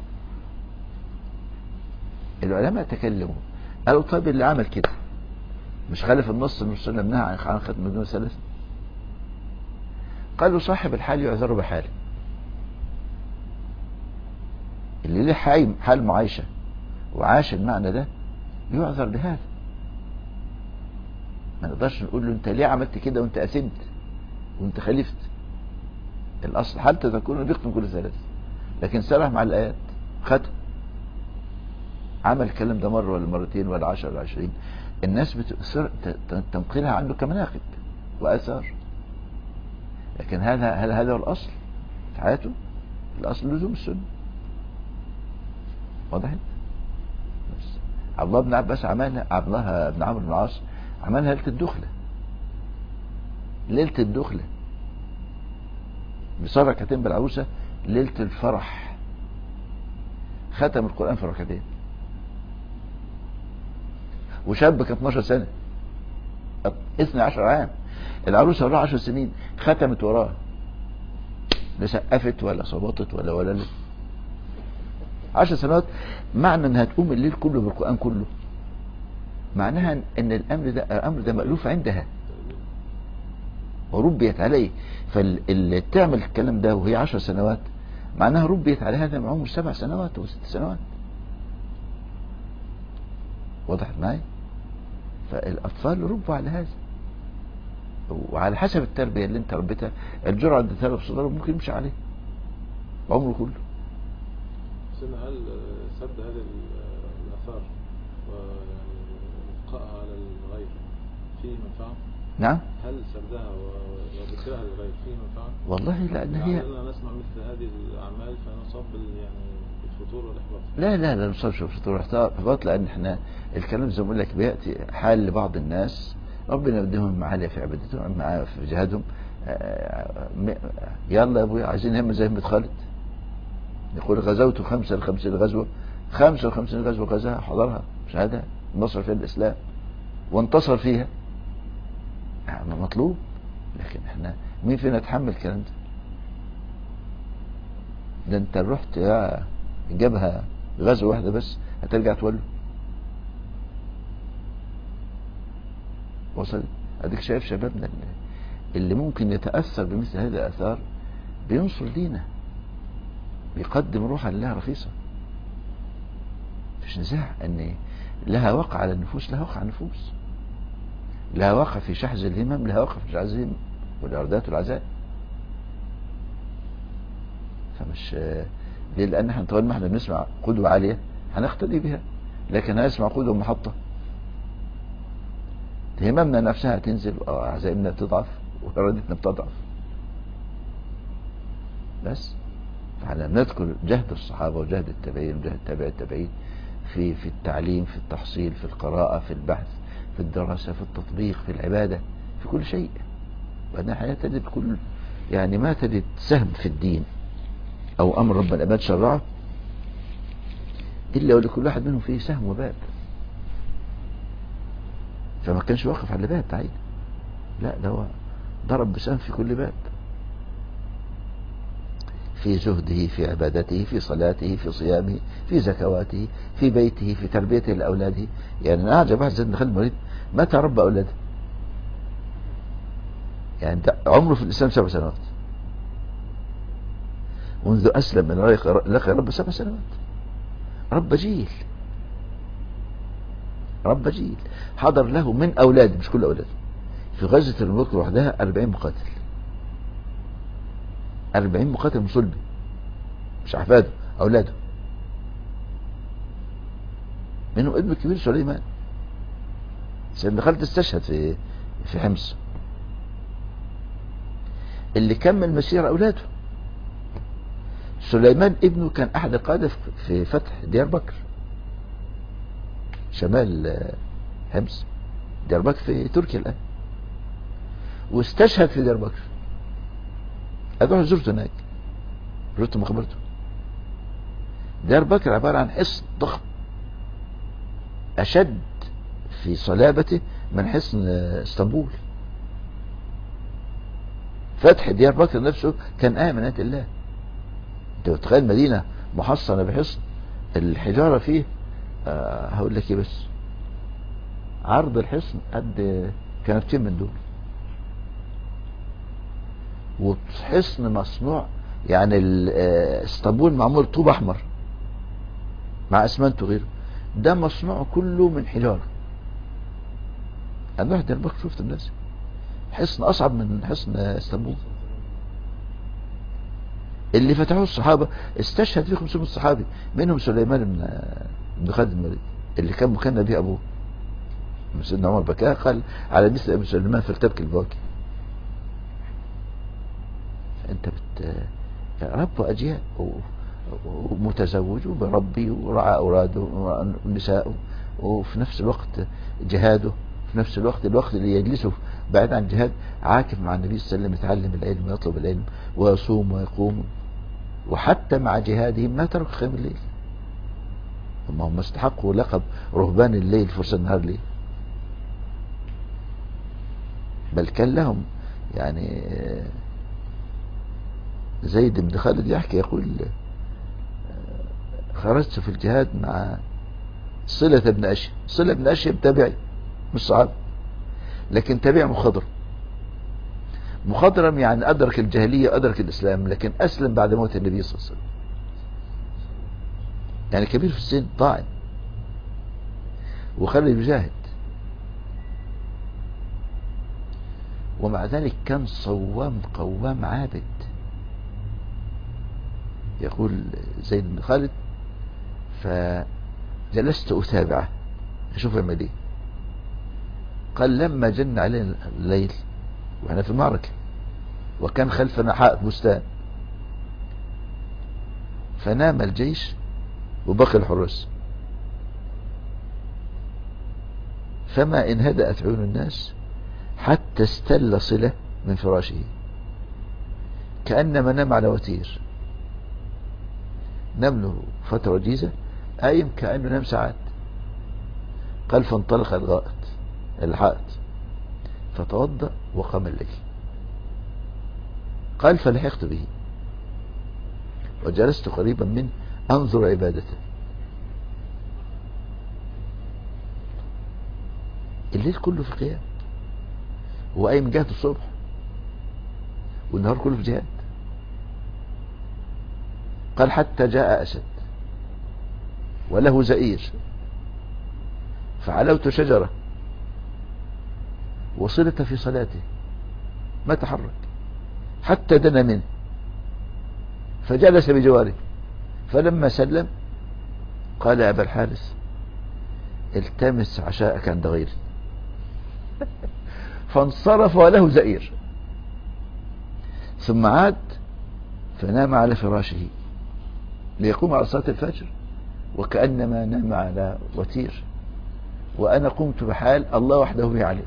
العلماء تكلموا قالوا طيب اللي عمل كده مش خالف النص مش نهى عن عن ختم بدون ثلاث قالوا صاحب الحال يعذر بحاله اللي له حال حال معايشة وعاش المعنى ده يعذر بهذا ما نقدرش نقول له انت ليه عملت كده وانت اثمت وانت خالفت الاصل حتى تكون بيختم كل ثلاثة لكن سرح مع الايات ختم عمل الكلام ده مرة ولا مرتين ولا عشر ولا عشرين الناس بتأثر ت- ت- تنقلها عنه كمناقب وآثار لكن هذا هل هذا هو الأصل في حياته الأصل لزوم السنة واضح بس عبد الله بن عباس عملها عبد الله بن عمرو بن العاص عملها ليله الدخله ليله الدخله بيصلي ركعتين بالعروسه ليله الفرح ختم القران في ركعتين وشاب كان 12 سنه 12 عام العروسه وراها 10 سنين ختمت وراه لا سقفت ولا صوتت ولا ولا لا عشر سنوات معنى انها تقوم الليل كله بالقرآن كله معناها ان الامر ده الامر ده مألوف عندها وربيت عليه فاللي تعمل الكلام ده وهي عشر سنوات معناها ربيت على هذا من عمر سبع سنوات وست سنوات وضحت معي فالاطفال ربوا على هذا وعلى حسب التربية اللي انت ربيتها الجرعة اللي اديتها له في صدره ممكن يمشي عليه عمره كله سيدنا هل سد هذه الآثار ويعني إبقائها على الغير فيه منفعة؟ نعم هل سردها وذكرها للغير فيه منفعة؟ والله لأن هي لعلنا نسمع مثل هذه الأعمال فنصاب بال- يعني بالفتور والإحباط لا لا لا نصابش في فطور احباط لأن احنا الكلام زي ما بقول لك بيأتي حال لبعض الناس ربنا يديهم معالي في عبادتهم معاه في جهادهم آه، م- يلا يا ابويا عايزين همة زي همة خالد يقول غزوت خمسة لخمسين غزوة خمسة وخمسين غزوة غزاها حضرها شهادة نصر فيها الإسلام وانتصر فيها يعني مطلوب لكن احنا مين فينا يتحمل الكلام ده ده انت رحت يا جابها غزوة واحدة بس هترجع تولوا وصل اديك شايف شبابنا اللي, اللي ممكن يتأثر بمثل هذه الآثار بينصر دينه بيقدم روحا لله رخيصة مفيش نزاع ان لها وقع على النفوس لها وقع على النفوس لها وقع في شحذ الهمم لها وقع في العزيم والإردات والعزاء فمش ليه لأن احنا طول ما احنا بنسمع قدوة عالية هنقتدي بها لكن هنسمع قدوة محطة هممنا نفسها تنزل وعزائمنا تضعف وإرادتنا بتضعف بس فاحنا بنذكر جهد الصحابة وجهد التابعين وجهد تابع التابعين في في التعليم في التحصيل في القراءة في البحث في الدراسة في التطبيق في العبادة في كل شيء وأن حياة تجد كل يعني ما تجد سهم في الدين أو أمر رب العباد شرعه إلا ولكل واحد منهم فيه سهم وباب فما كانش واقف على باب تعين لا ده هو ضرب بسهم في كل باب في زهده في عبادته في صلاته في صيامه في زكواته في بيته في تربيته لأولاده يعني أنا أعجب واحد زي ابن خالد مريض متى ربى أولاده يعني ده عمره في الإسلام سبع سنوات منذ أسلم من لقى رب سبع سنوات رب جيل رب جيل حضر له من أولاده مش كل أولاده في غزة الملك لوحدها 40 مقاتل 40 مقاتل مصلبي مش أحفاده أولاده منهم ابن الكبير سليمان سيدنا خالد استشهد في في حمص اللي كمل مسير أولاده سليمان ابنه كان أحد القادة في فتح ديار بكر شمال حمص ديار بكر في تركيا الآن واستشهد في ديار بكر أروح زرته هناك زرت مقبرته ديار بكر عبارة عن حصن ضخم أشد في صلابته من حصن اسطنبول فتح ديار بكر نفسه كان آية من آيات الله انت متخيل مدينة محصنة بحصن الحجارة فيه أه هقول لك ايه بس عرض الحصن قد كنبتين من دول وحصن مصنوع يعني اسطنبول معمول طوب احمر مع اسمنت وغيره ده مصنوع كله من حجاره انا رحت البكر شفت الناس حصن اصعب من حصن اسطنبول اللي فتحوه الصحابة استشهد فيه 500 صحابي منهم سليمان بن بن خالد المريد اللي كان مكان به ابوه سيدنا عمر بكاه قال على مثل ابي سليمان فارتبك الباكي انت بت رب اجيال ومتزوج وبربي ورعى اولاده ونساءه وفي نفس الوقت جهاده في نفس الوقت الوقت اللي يجلسه بعيد عن الجهاد عاكف مع النبي صلى الله عليه وسلم يتعلم العلم ويطلب العلم ويصوم ويقوم وحتى مع جهادهم ما ترك قيام الليل هم هم استحقوا لقب رهبان الليل فرصة النهار ليه بل كان لهم يعني زيد بن خالد يحكي يقول خرجت في الجهاد مع صلة بن أشيب صلة بن أشيب تابعي مش صحابي لكن تابع مخضرم مخضرم يعني أدرك الجاهلية أدرك الإسلام لكن أسلم بعد موت النبي صلى الله عليه وسلم يعني كبير في السن طاعن وخلي يجاهد ومع ذلك كان صوام قوام عابد يقول زيد بن خالد فجلست أتابعه أشوف يعمل ايه قال لما جن علينا الليل واحنا في المعركة وكان خلفنا حائط بستان فنام الجيش وبقي الحراس فما إن هدأت عيون الناس حتى استل صلة من فراشه كأنما نام على وتير نام له فترة وجيزة قايم كأنه نام ساعات قال فانطلق الغائط الحائط فتوضأ وقام الليل قال فلحقت به وجلست قريبا منه انظر عبادته الليل كله في قيام هو قايم جهة الصبح والنهار كله في جهاد قال حتى جاء أسد وله زئير فعلوت شجرة وصلت في صلاته ما تحرك حتى دنا منه فجلس بجواره فلما سلم قال يا أبا الحارث التمس عشاءك عند غيري فانصرف وله زئير ثم عاد فنام على فراشه ليقوم على صلاة الفجر وكأنما نام على وتير وأنا قمت بحال الله وحده به عليه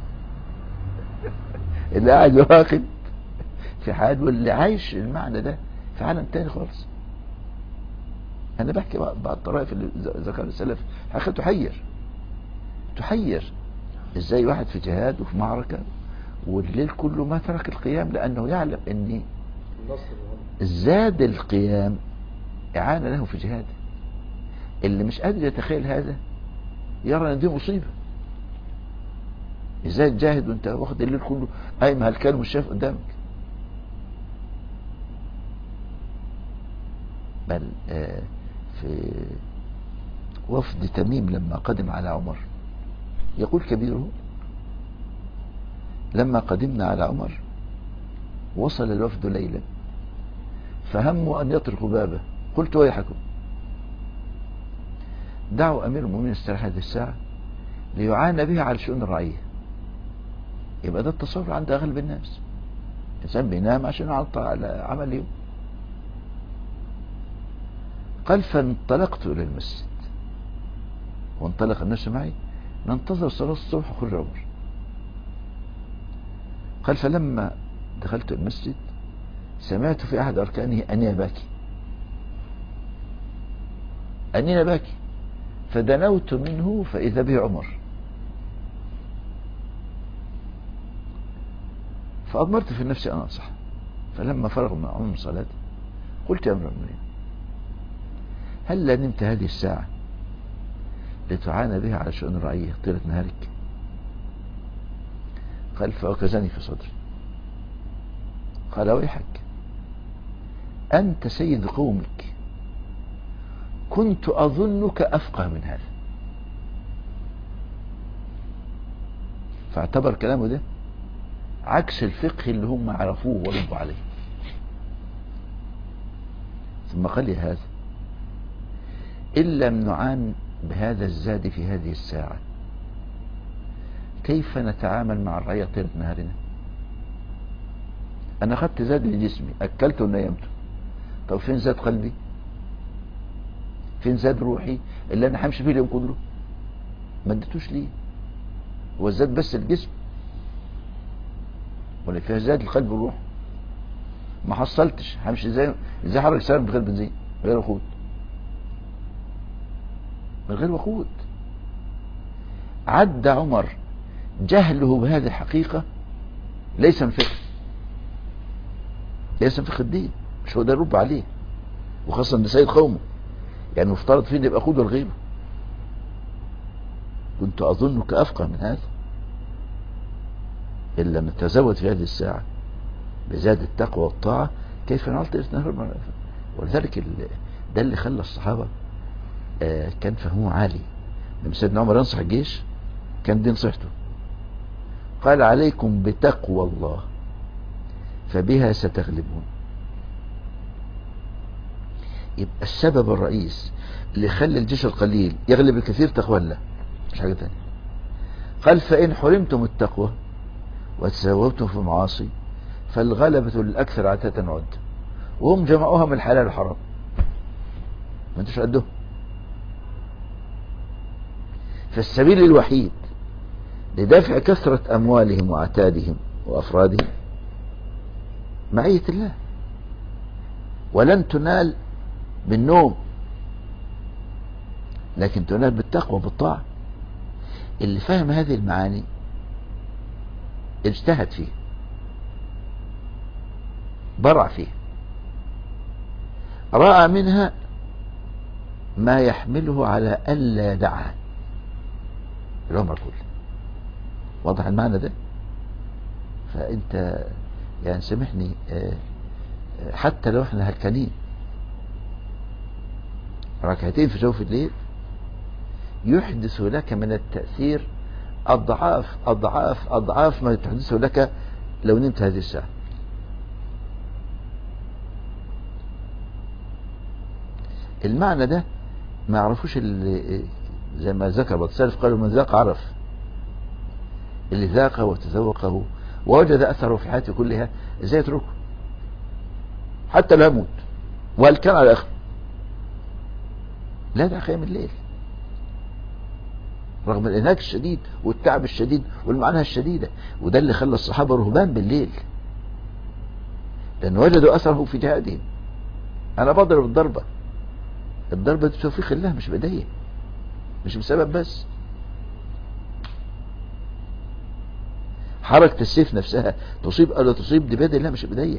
اللي قاعد يراقب في حال واللي عايش المعنى ده في عالم تاني خالص انا بحكي بعض الطرائف اللي ذكر السلف حقيقة تحير تحير ازاي واحد في جهاد وفي معركة والليل كله ما ترك القيام لانه يعلم ان زاد القيام اعانة له في جهاده اللي مش قادر يتخيل هذا يرى ان دي مصيبة ازاي تجاهد وانت واخد الليل كله قايم هلكان مش شايف قدامك بل آه في وفد تميم لما قدم على عمر يقول كبيره لما قدمنا على عمر وصل الوفد ليلا فهموا أن يطرقوا بابه قلت ويحكم دعوا أمير المؤمنين استراحة هذه الساعة ليعانى بها على شؤون الرعية يبقى ده التصور عند أغلب الناس الإنسان بينام عشان على عمل يوم قال فانطلقت إلى المسجد وانطلق الناس معي ننتظر صلاة الصبح وخرج عمر قال فلما دخلت المسجد سمعت في أحد أركانه أني باكي أني باكي فدنوت منه فإذا به عمر فأضمرت في نفسي أن أنصح فلما فرغ من عمر صلاتي قلت يا أمر المؤمنين هل لا نمت هذه الساعة لتعانى بها على شؤون الرعية طيلة نهارك قال فأكزني في صدري قال ويحك أنت سيد قومك كنت أظنك أفقه من هذا فاعتبر كلامه ده عكس الفقه اللي هم عرفوه وربوا عليه ثم قال لي هذا إن لم نعان بهذا الزاد في هذه الساعة كيف نتعامل مع الرعية طيلة نهارنا أنا أخذت زاد لجسمي أكلته ونيمته طب فين زاد قلبي فين زاد روحي اللي أنا همشي فيه اليوم كله ما اديتوش ليه هو زاد بس الجسم ولا فيها زاد القلب والروح ما حصلتش همشي ازاي ازاي حرك سيارة من غير بنزين من غير وقود من غير وقود عد عمر جهله بهذه الحقيقة ليس من فقه ليس من فقه الدين مش هو ده الرب عليه وخاصة ان سيد قومه يعني مفترض فيه ان يبقى قدوة لغيره كنت اظنك افقه من هذا إن لم نتزود في هذه الساعة بزاد التقوى والطاعة كيف نعطي الاثنين ولذلك ال- ده اللي خلى الصحابة آه، كان فهمه عالي لما سيدنا عمر ينصح الجيش كان دي نصيحته قال عليكم بتقوى الله فبها ستغلبون يبقى السبب الرئيس اللي يخلي الجيش القليل يغلب الكثير تقوى الله مش حاجة تانية قال فإن حرمتم التقوى وتساوبتم في المعاصي فالغلبة للأكثر عتاة عد وهم جمعوها من الحلال والحرام ما انتش قدهم فالسبيل الوحيد لدفع كثرة أموالهم وعتادهم وأفرادهم معية الله ولن تنال بالنوم لكن تنال بالتقوى بالطاعة اللي فهم هذه المعاني اجتهد فيه برع فيه رأى منها ما يحمله على ألا يدعها العمر كله واضح المعنى ده فأنت يعني سامحني آه، آه، حتى لو احنا هلكانين ركعتين في جوف الليل يحدث لك من التأثير أضعاف أضعاف أضعاف ما تحدثه لك لو نمت هذه الساعة المعنى ده ما يعرفوش اللي زي ما ذكر بعض السلف قالوا من ذاق عرف اللي ذاقه وتذوقه ووجد أثره في حياته كلها ازاي يتركه حتى لا يموت وهل كان على آخر لا دع قيام الليل رغم الإنهاك الشديد والتعب الشديد والمعاناة الشديدة وده اللي خلى الصحابة رهبان بالليل لأن وجدوا أثره في جهادهم أنا بضرب الضربة الضربة دي بتوفيق الله مش بإيديا مش بسبب بس حركة السيف نفسها تصيب أو لا تصيب دي بيد الله مش بإيديا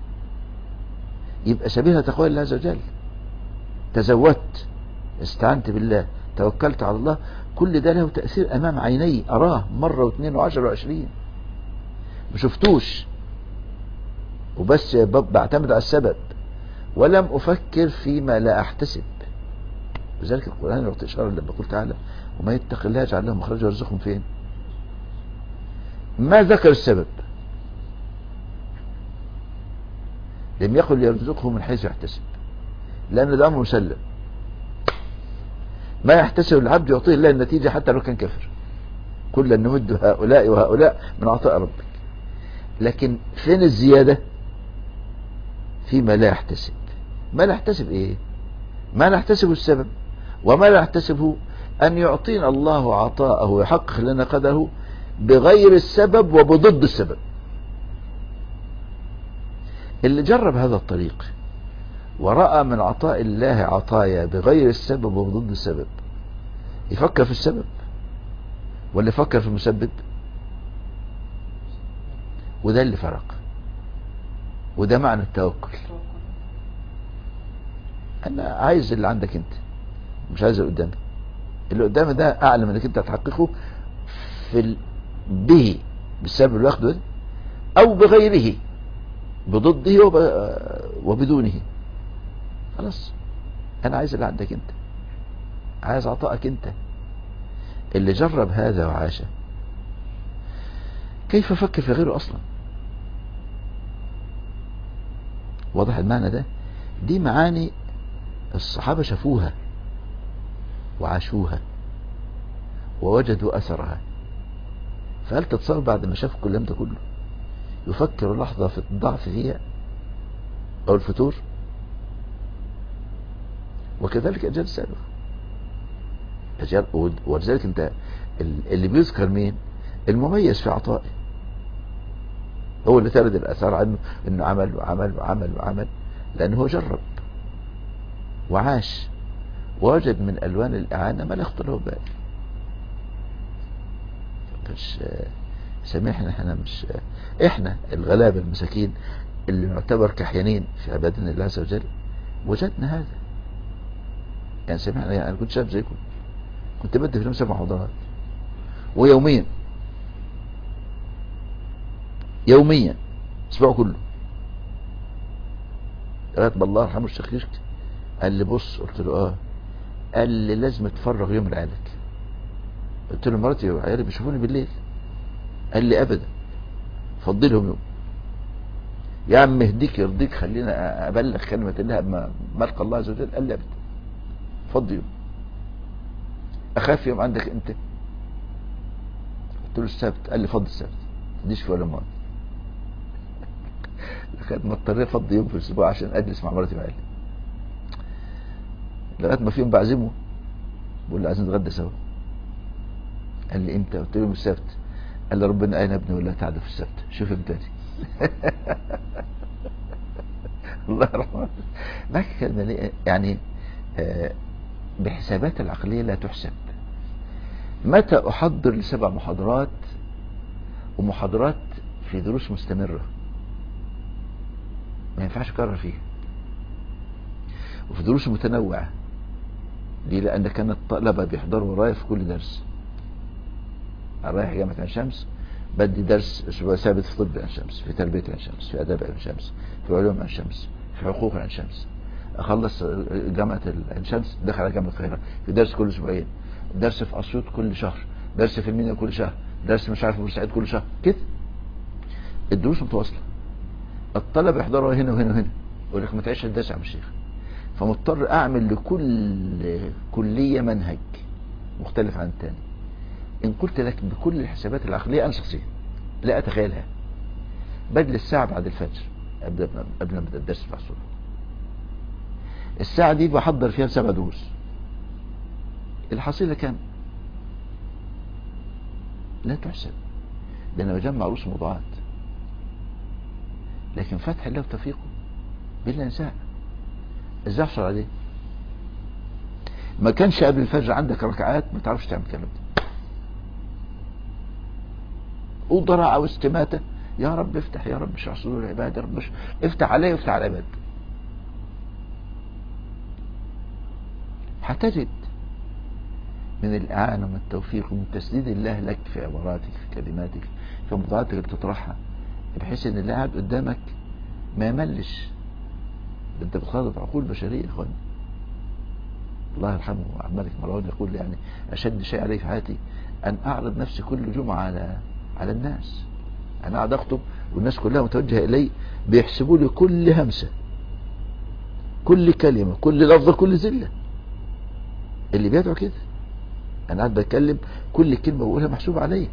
يبقى سبيلها تقوى الله عز وجل تزودت استعنت بالله توكلت على الله كل ده له تأثير أمام عيني أراه مرة واثنين وعشر وعشرين ما شفتوش وبس ب- بعتمد على السبب ولم أفكر فيما لا أحتسب لذلك القرآن يعطي إشارة لما قلت تعالى وما يتق الله يجعل له مخرجا ويرزقهم فين ما ذكر السبب لم يقل يرزقه من حيث يحتسب لأن ده أمر مسلم ما يحتسب العبد يعطيه الله النتيجة حتى لو كان كفر كلا نمد هؤلاء وهؤلاء من عطاء ربك لكن فين الزيادة فيما لا يحتسب ما لا يحتسب ايه ما لا يحتسب السبب وما لا يحتسبه ان يعطينا الله عطاءه ويحقق لنا قدره بغير السبب وبضد السبب اللي جرب هذا الطريق ورأى من عطاء الله عطايا بغير السبب وبضد السبب يفكر في السبب ولا يفكر في المسبب وده اللي فرق وده معنى التوكل انا عايز اللي عندك انت مش عايز اللي قدامي اللي قدامي ده اعلم انك انت هتحققه في ال... به بالسبب اللي واخده ده او بغيره بضده وب... وبدونه خلاص انا عايز اللي عندك انت عايز عطائك انت اللي جرب هذا وعاشه كيف افكر في غيره اصلا واضح المعنى ده دي معاني الصحابة شافوها وعاشوها ووجدوا أثرها فهل تتصور بعد ما شافوا الكلام ده كله يفكر لحظة في الضعف فيها أو الفتور وكذلك أجل السابق أجل ولذلك انت ال- اللي بيذكر مين المميز في عطائه هو اللي ترد الأثار عنه انه عمل وعمل وعمل وعمل لأنه هو جرب وعاش ووجد من ألوان الإعانة ما لا يخطر له بال مش سامحنا احنا مش احنا الغلابة المساكين اللي نعتبر كحيانين في عبادنا الله عز وجل وجدنا هذا يعني سامحنا يعني انا كنت شاب زيكم كنت بدي في اليوم سبع محاضرات ويوميا يوميا اسبوع كله لغايه ما الله يرحمه الشيخ يشك قال لي بص قلت له اه قال لي لازم تفرغ يوم لعيالك قلت له مراتي وعيالي بيشوفوني بالليل قال لي ابدا فضي لهم يوم يا عم اهديك يرضيك خلينا ابلغ كلمه الله ما ملك الله عز وجل قال لي ابدا فضي يوم اخاف يوم عندك انت قلت له السبت قال لي فضي السبت ما تديش في ولا مرة لغايه ما اضطريت افضي يوم في الاسبوع عشان اجلس مع مراتي وعيالي لغايه ما في يوم بعزمه بقول له عايزين نتغدى سوا قال لي امتى قلت له يوم السبت قال لي ربنا اين ابني ولا تعدى في السبت شوف امتى دي الله يرحمه ما كان يعني آه، بحسابات العقلية لا تحسب متى أحضر لسبع محاضرات ومحاضرات في دروس مستمرة ما ينفعش أكرر فيها وفي دروس متنوعة دي لأن كان الطلبة بيحضروا ورايا في كل درس أنا رايح جامعة عين شمس بدي درس أسبوع ثابت في طب عين شمس في تربية عين شمس في آداب عين شمس في علوم عين شمس في حقوق عين شمس أخلص جامعة عين شمس دخل على جامعة القاهرة في درس كل أسبوعين درس في أسيوط كل شهر درس في المنيا كل شهر درس مش عارف في بورسعيد كل شهر كده الدروس متواصلة الطلبة يحضروا هنا وهنا وهنا يقول لك ما تعيش الدرس يا عم الشيخ فمضطر أعمل لكل كلية منهج مختلف عن الثاني إن قلت لك بكل الحسابات العقلية أنا شخصيا لا أتخيلها بدل الساعة بعد الفجر قبل قبل ما أبدأ الدرس بتاع الصبح الساعة دي بحضر فيها سبع دروس الحصيلة كام؟ لا تحسب ده أنا بجمع رؤوس موضوعات لكن فتح الله وتوفيقه بلا نساء ازاي احصل عليه ما كانش قبل الفجر عندك ركعات ما تعرفش تعمل الكلام ده وضرع واستماتة يا رب افتح يا رب اشرح صدور العباد يا رب اشرح. افتح عليه وافتح على العباد هتجد من الإعانة ومن التوفيق ومن تسديد الله لك في عباراتك في كلماتك في موضوعاتك اللي بتطرحها بحيث ان اللي قاعد قدامك ما يملش ده انت بتخاطب عقول بشرية يا اخوان الله يرحمه عبد الملك مروان يقول يعني اشد شيء علي في حياتي ان اعرض نفسي كل جمعة على على الناس انا قاعد اخطب والناس كلها متوجهة الي بيحسبوا لي كل همسة كل كلمة كل لفظة كل زلة اللي بيدعو كده انا قاعد بتكلم كل كلمة بقولها محسوبة عليا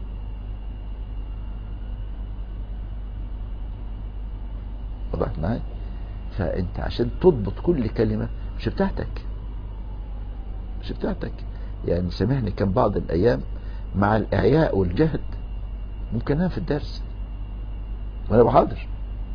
وضحت معايا فانت عشان تضبط كل كلمة مش بتاعتك مش بتاعتك يعني سامحني كان بعض الايام مع الاعياء والجهد ممكن انام في الدرس وانا بحاضر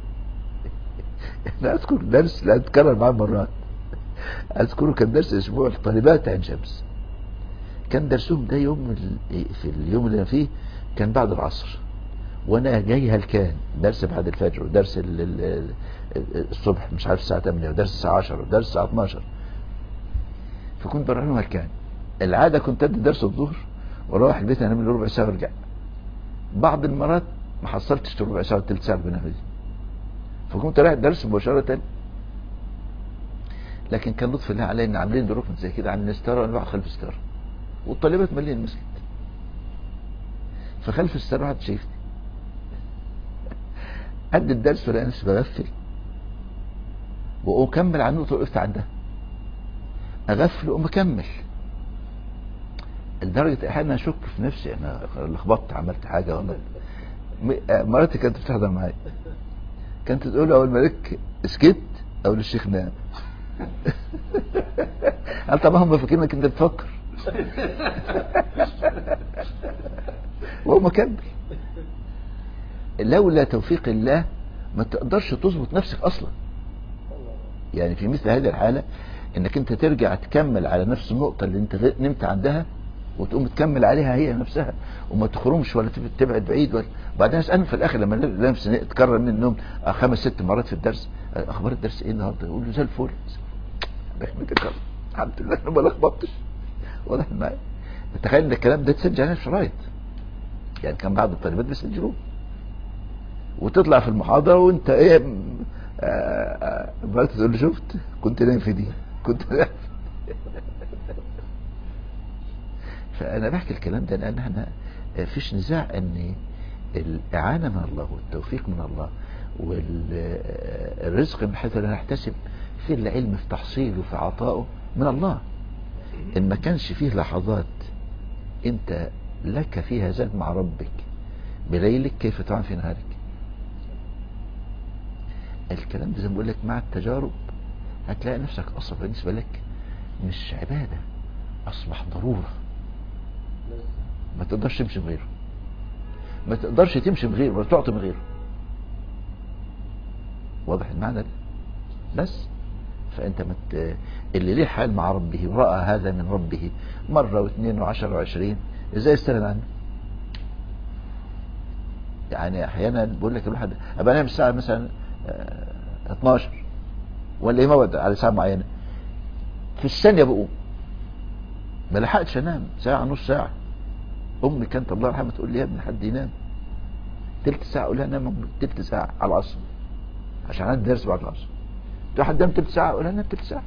انا اذكر درس لا اتكرر معاه مرات اذكره كان درس اسبوع طالبات عين شمس كان درسهم ده يوم ال- في اليوم اللي انا فيه كان بعد العصر وانا جاي هلكان درس بعد الفجر ودرس ال- ال- ال- الصبح مش عارف الساعه 8 ودرس الساعه 10 ودرس الساعه 12 فكنت بروح لهم هلكان العاده كنت ادي درس الظهر واروح البيت انام لي ربع ساعه وارجع بعض المرات ما حصلتش ربع ساعه وثلث ساعه اللي بنام دي فكنت رايح الدرس مباشره لكن كان لطف الله علي ان عاملين دروك زي كده عاملين ستاره وانا بقعد خلف ستاره والطالبات مالين المسجد فخلف الستاره واحد شايفني قد الدرس ولا نفسي بغفل واكمل على النقطه وقفت عندها اغفل واقوم اكمل لدرجه احيانا اشك في نفسي انا لخبطت عملت حاجه ولا م- مراتي كانت بتحضر معايا كانت تقول اول ما لك سكت او للشيخ نام قال طبعا هم فاكرين انك انت بتفكر وهو مكمل لولا توفيق الله ما تقدرش تظبط نفسك اصلا يعني في مثل هذه الحالة انك انت ترجع تكمل على نفس النقطة اللي انت غ- نمت عندها وتقوم تكمل عليها هي نفسها وما تخرمش ولا تب- تبعد بعيد ولا بعدين اسألهم في الاخر لما نفس تكرر من النوم آه، خمس ست مرات في الدرس آه، اخبار الدرس ايه النهارده يقول له زي الفل بحمدك يا رب. الحمد لله انا ما لخبطتش واضح معايا تخيل ان الكلام ده تسجل عليه شرايط يعني كان بعض الطالبات بيسجلوه وتطلع في المحاضرة وانت ايه م- آه، آه، مرات تقول له شفت كنت نايم في دي كنت نايم في- فانا بحكي الكلام ده لان احنا آه، فيش نزاع ان الاعانة من الله والتوفيق من الله والرزق من حيث لا نحتسب في العلم في تحصيله في عطائه من الله ان ما كانش فيه لحظات انت لك فيها زاد مع ربك بليلك كيف تعمل في نهارك الكلام ده زي ما بقول لك مع التجارب هتلاقي نفسك اصلا بالنسبه لك مش عباده اصبح ضروره ما تقدرش تمشي بغيره ما تقدرش تمشي بغيره ولا تعطي بغيره واضح المعنى ده بس فانت مت... اللي ليه حال مع ربه ورأى هذا من ربه مرة واثنين وعشر وعشرين ازاي يستغنى عنه يعني احيانا بقول لك الواحد ابقى انام الساعة مثلا آه، 12 ولا ايه موعد على ساعة معينة في الثانية بقوم ما لحقتش انام ساعة نص ساعة امي كانت الله يرحمها تقول لي يا ابني حد ينام تلت ساعة اقول لها نام تلت ساعة على العصر عشان عندي درس بعد العصر تقول حد نام تلت ساعة اقول لها نام تلت ساعة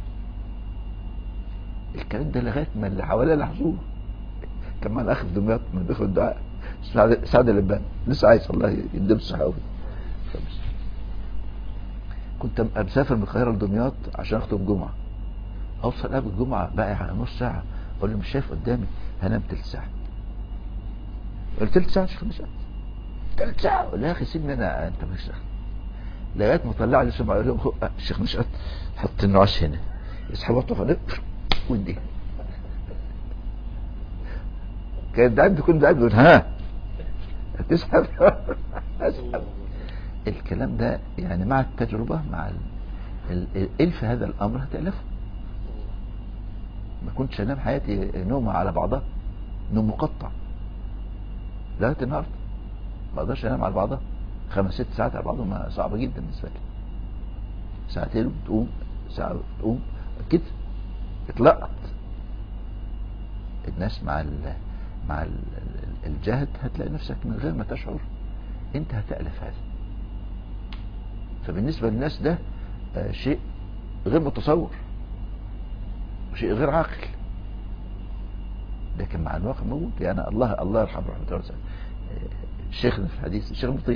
الكلام ده لغاية ما اللي حواليا لاحظوه كان معنا اخ في دمياط من بياخد الدعاء سعد سعد اللبان لسه عايش الله يديله الصحة قوي كنت مسافر من القاهرة لدمياط عشان اخطب جمعة اوصل قبل الجمعة بقى على نص ساعة اقول له مش شايف قدامي هنام تلت ساعة قلت تلت ساعة شيخ مش تلت ساعة اقول له يا اخي سيبني انا انت مش داخل لغاية ما طلع لي سمعة يقول لهم الشيخ نشأت حط النعاس هنا يسحب الطفل ودي كان ده عندي كل ده يقول ها هتسحب اسحب الكلام ده يعني مع التجربة مع ال- ال- الالف هذا الامر هتألفه ما كنتش انام حياتي نومة على بعضها نوم مقطع لغاية النهاردة ما اقدرش انام على بعضها خمس ست ساعات على بعضهم صعبة جدا بالنسبة لي ساعتين وتقوم ساعة وتقوم كده اتلقط الناس مع ال مع ال الجهد هتلاقي نفسك من غير ما تشعر انت هتألف هذا فبالنسبة للناس ده آه، شيء غير متصور وشيء غير عاقل لكن مع الواقع موجود يعني الله الله يرحمه رحمه الله وسلم شيخنا في الحديث الشيخ مطيع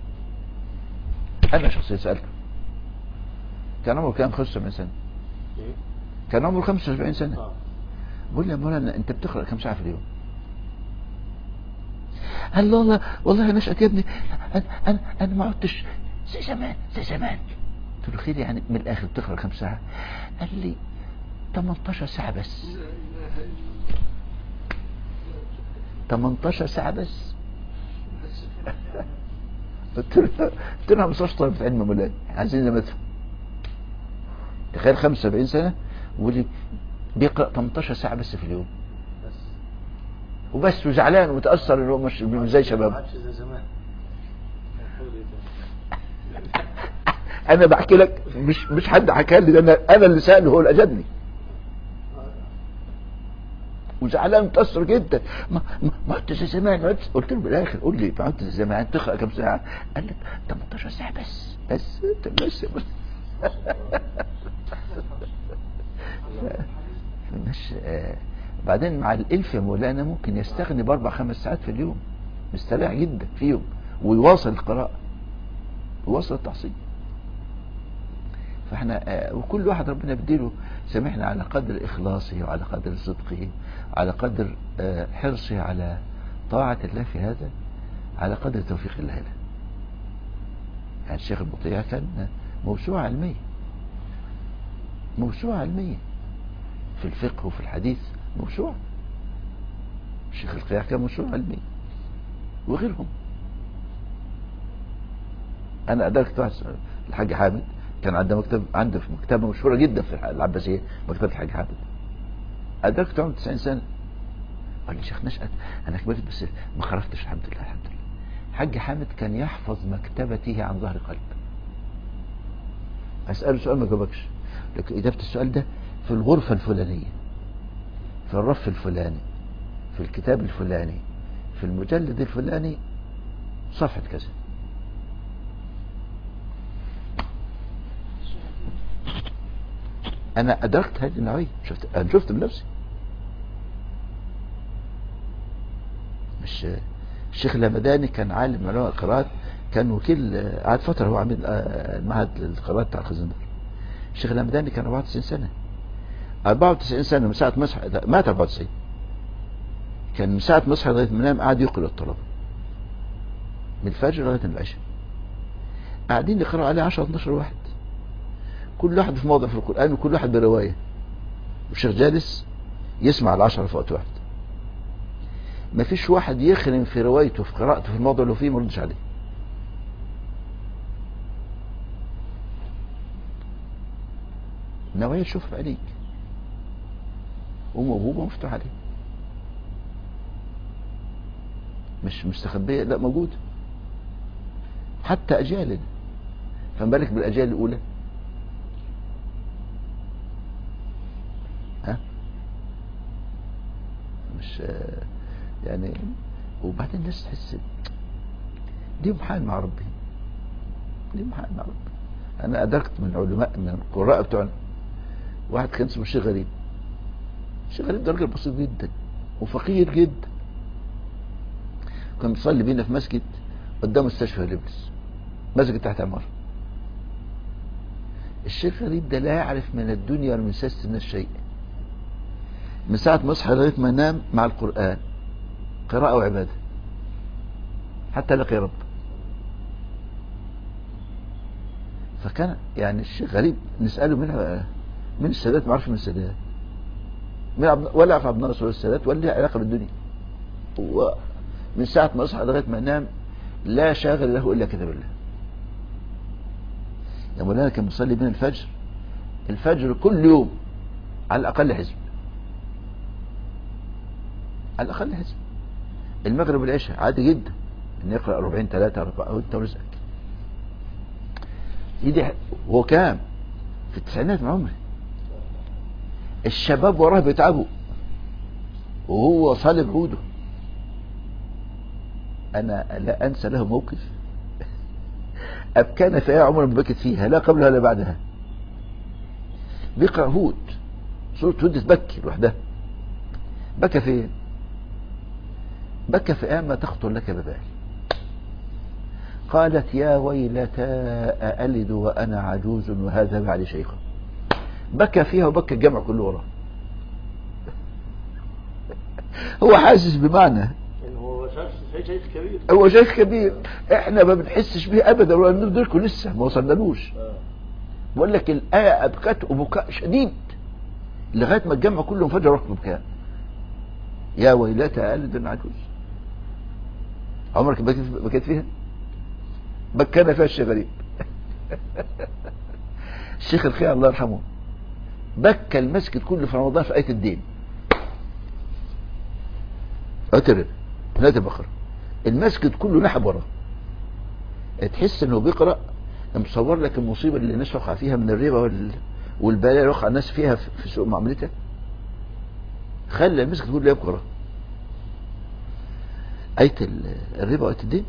انا شخصيا سألته كان عمره كام 75 سنة ايه كان عمره 75 سنة اه بقول لي يا مولانا انت بتقرأ كم ساعة في اليوم قال له والله والله يا نشأت يا ابني انا انا انا ما عدتش زي زمان زي زمان قلت له خير يعني من الاخر بتقرأ كم ساعة قال لي 18 ساعة بس 18 ساعة بس قلت له قلت له مش طالب علم مولانا عايزين زي ما تفهم تخيل 75 سنة واللي بيقرأ 18 ساعة بس في اليوم بس وبس وزعلان ومتأثر ان هو مش مش زي ما شباب عادش زي زمان المفروض ايه تاني؟ انا بحكي لك مش مش حد حكى لي ده انا انا اللي سأله هو اللي اجابني وزعلان متأثر جدا ما ما ما عدت زي زمان ما عدتش- قلت له بالاخر قول لي ما عدت زي زمان تقرأ كم ساعة قال لك 18 ساعة بس بس بس بس مش آه بعدين مع الالف يا مولانا ممكن يستغني باربع خمس ساعات في اليوم مستريح جدا فيهم ويواصل القراءة ويواصل التحصيل فاحنا آه وكل واحد ربنا بيديله سامحنا على قدر اخلاصه وعلى قدر صدقه على قدر آه حرصه على طاعة الله في هذا على قدر توفيق الله له يعني الشيخ المطيع كان موسوعة علمية موسوعة علمية في الفقه وفي الحديث موسوعة الشيخ القياح كان موسوعة علمية وغيرهم انا ادركت واحد الحاج حامد كان عنده مكتب عنده في مكتبه مشهوره جدا في العباسيه مكتبه الحاج حامد ادركت عمره 90 سنه قال لي شيخ نشأت انا كبرت بس ما خرفتش الحمد لله الحمد لله الحاج حامد كان يحفظ مكتبته عن ظهر قلب اساله سؤال ما جاوبكش لكن اجابه السؤال ده في الغرفه الفلانيه في الرف الفلاني في الكتاب الفلاني في المجلد الفلاني صفحه كذا انا ادركت هذه النوعيه شفت انا شفت بنفسي مش الشيخ الهمداني كان عالم علماء القراءات كان وكيل قعد فتره هو عامل معهد القراءات بتاع الخزندر الشيخ الهمداني كان 94 سنه 94 سنه من ساعه مصحى مات 94 كان من ساعه مصحى لغايه ما نام قعد يقرا الطلبه من الفجر لغايه العشاء قاعدين يقرأوا عليه 10 12 واحد كل واحد في موضع في القرآن وكل واحد برواية والشيخ جالس يسمع العشرة في وقت واحد ما فيش واحد يخرم في روايته في قراءته في الموضوع اللي فيه ما يردش عليه نوايا تشوف بعينيك وموهوبة مفتوح عليه مش مستخبية لا موجود حتى أجيالنا فما بالك بالأجيال الأولى ها مش يعني وبعدين الناس تحس ليهم حال مع ربهم ليهم حال مع ربهم انا ادركت من علماء من القراء بتوعنا واحد كان اسمه الشيخ غريب الشيخ غريب ده راجل بسيط جدا وفقير جدا كان بيصلي بينا في مسجد قدام مستشفى لبنس مسجد تحت عمارة الشيخ غريب ده لا يعرف من الدنيا ومن سياسة الناس شيء من ساعة ما اصحى لغاية ما انام مع القرآن قراءة وعبادة حتى لقي رب فكان يعني الشيخ غريب نسأله من من السادات ما عرفش من السادات من عبد ولا يعرف عبد الناصر ولا السادات ولا له علاقة بالدنيا ومن ساعة ما اصحى لغاية ما انام لا شاغل له الا كتاب الله يا مولانا كان بيصلي بين الفجر الفجر كل يوم على الاقل حزب على الاقل حزب المغرب والعشاء عادي جدا ان يقرا ربعين ثلاثه اربعه وانت ورزقك يدي هو كام في التسعينات من عمري الشباب وراه بيتعبوا وهو صالب عوده انا لا انسى له موقف ابكانا في عمر ما بكت فيها لا قبلها ولا بعدها بيقرا هود سوره هود تبكي لوحدها بكى فين بكى في آية ما تخطر لك ببال قالت يا ويلتى أألد وأنا عجوز وهذا بعد شيخا بكى فيها وبكى الجمع كله وراه هو حاسس بمعنى هو شيخ كبير هو شيخ كبير احنا ما بنحسش بيه ابدا ولا ندركه لسه ما وصلنالوش بقول لك الايه ابكته بكاء شديد لغايه ما الجمع كله انفجر وقت بكاء يا ويلتى ألد عجوز عمرك بكيت فيها بكانا فيها الشيخ غريب الشيخ الخير الله يرحمه بكى المسجد كله في رمضان في آية الدين أتر آية البقرة المسجد كله نحب وراه تحس انه بيقرأ مصور لك المصيبة اللي الناس وقع فيها من الربا وال... والبلاء اللي وقع الناس فيها في سوق معاملتها خلى المسجد كله يبقى وراه آية الربا وآية الدين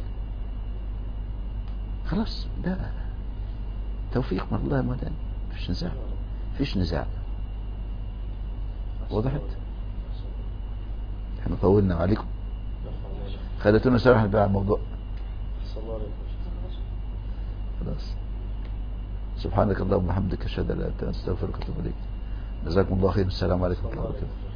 خلاص ده توفيق من الله يا مولانا مفيش نزاع مفيش نزاع وضحت احنا طولنا عليكم خلتونا سرح بقى على الموضوع خلاص سبحانك اللهم وبحمدك اشهد ان لا اله الا انت استغفرك واتوب اليك جزاكم الله خير السلام عليكم ورحمه الله وبركاته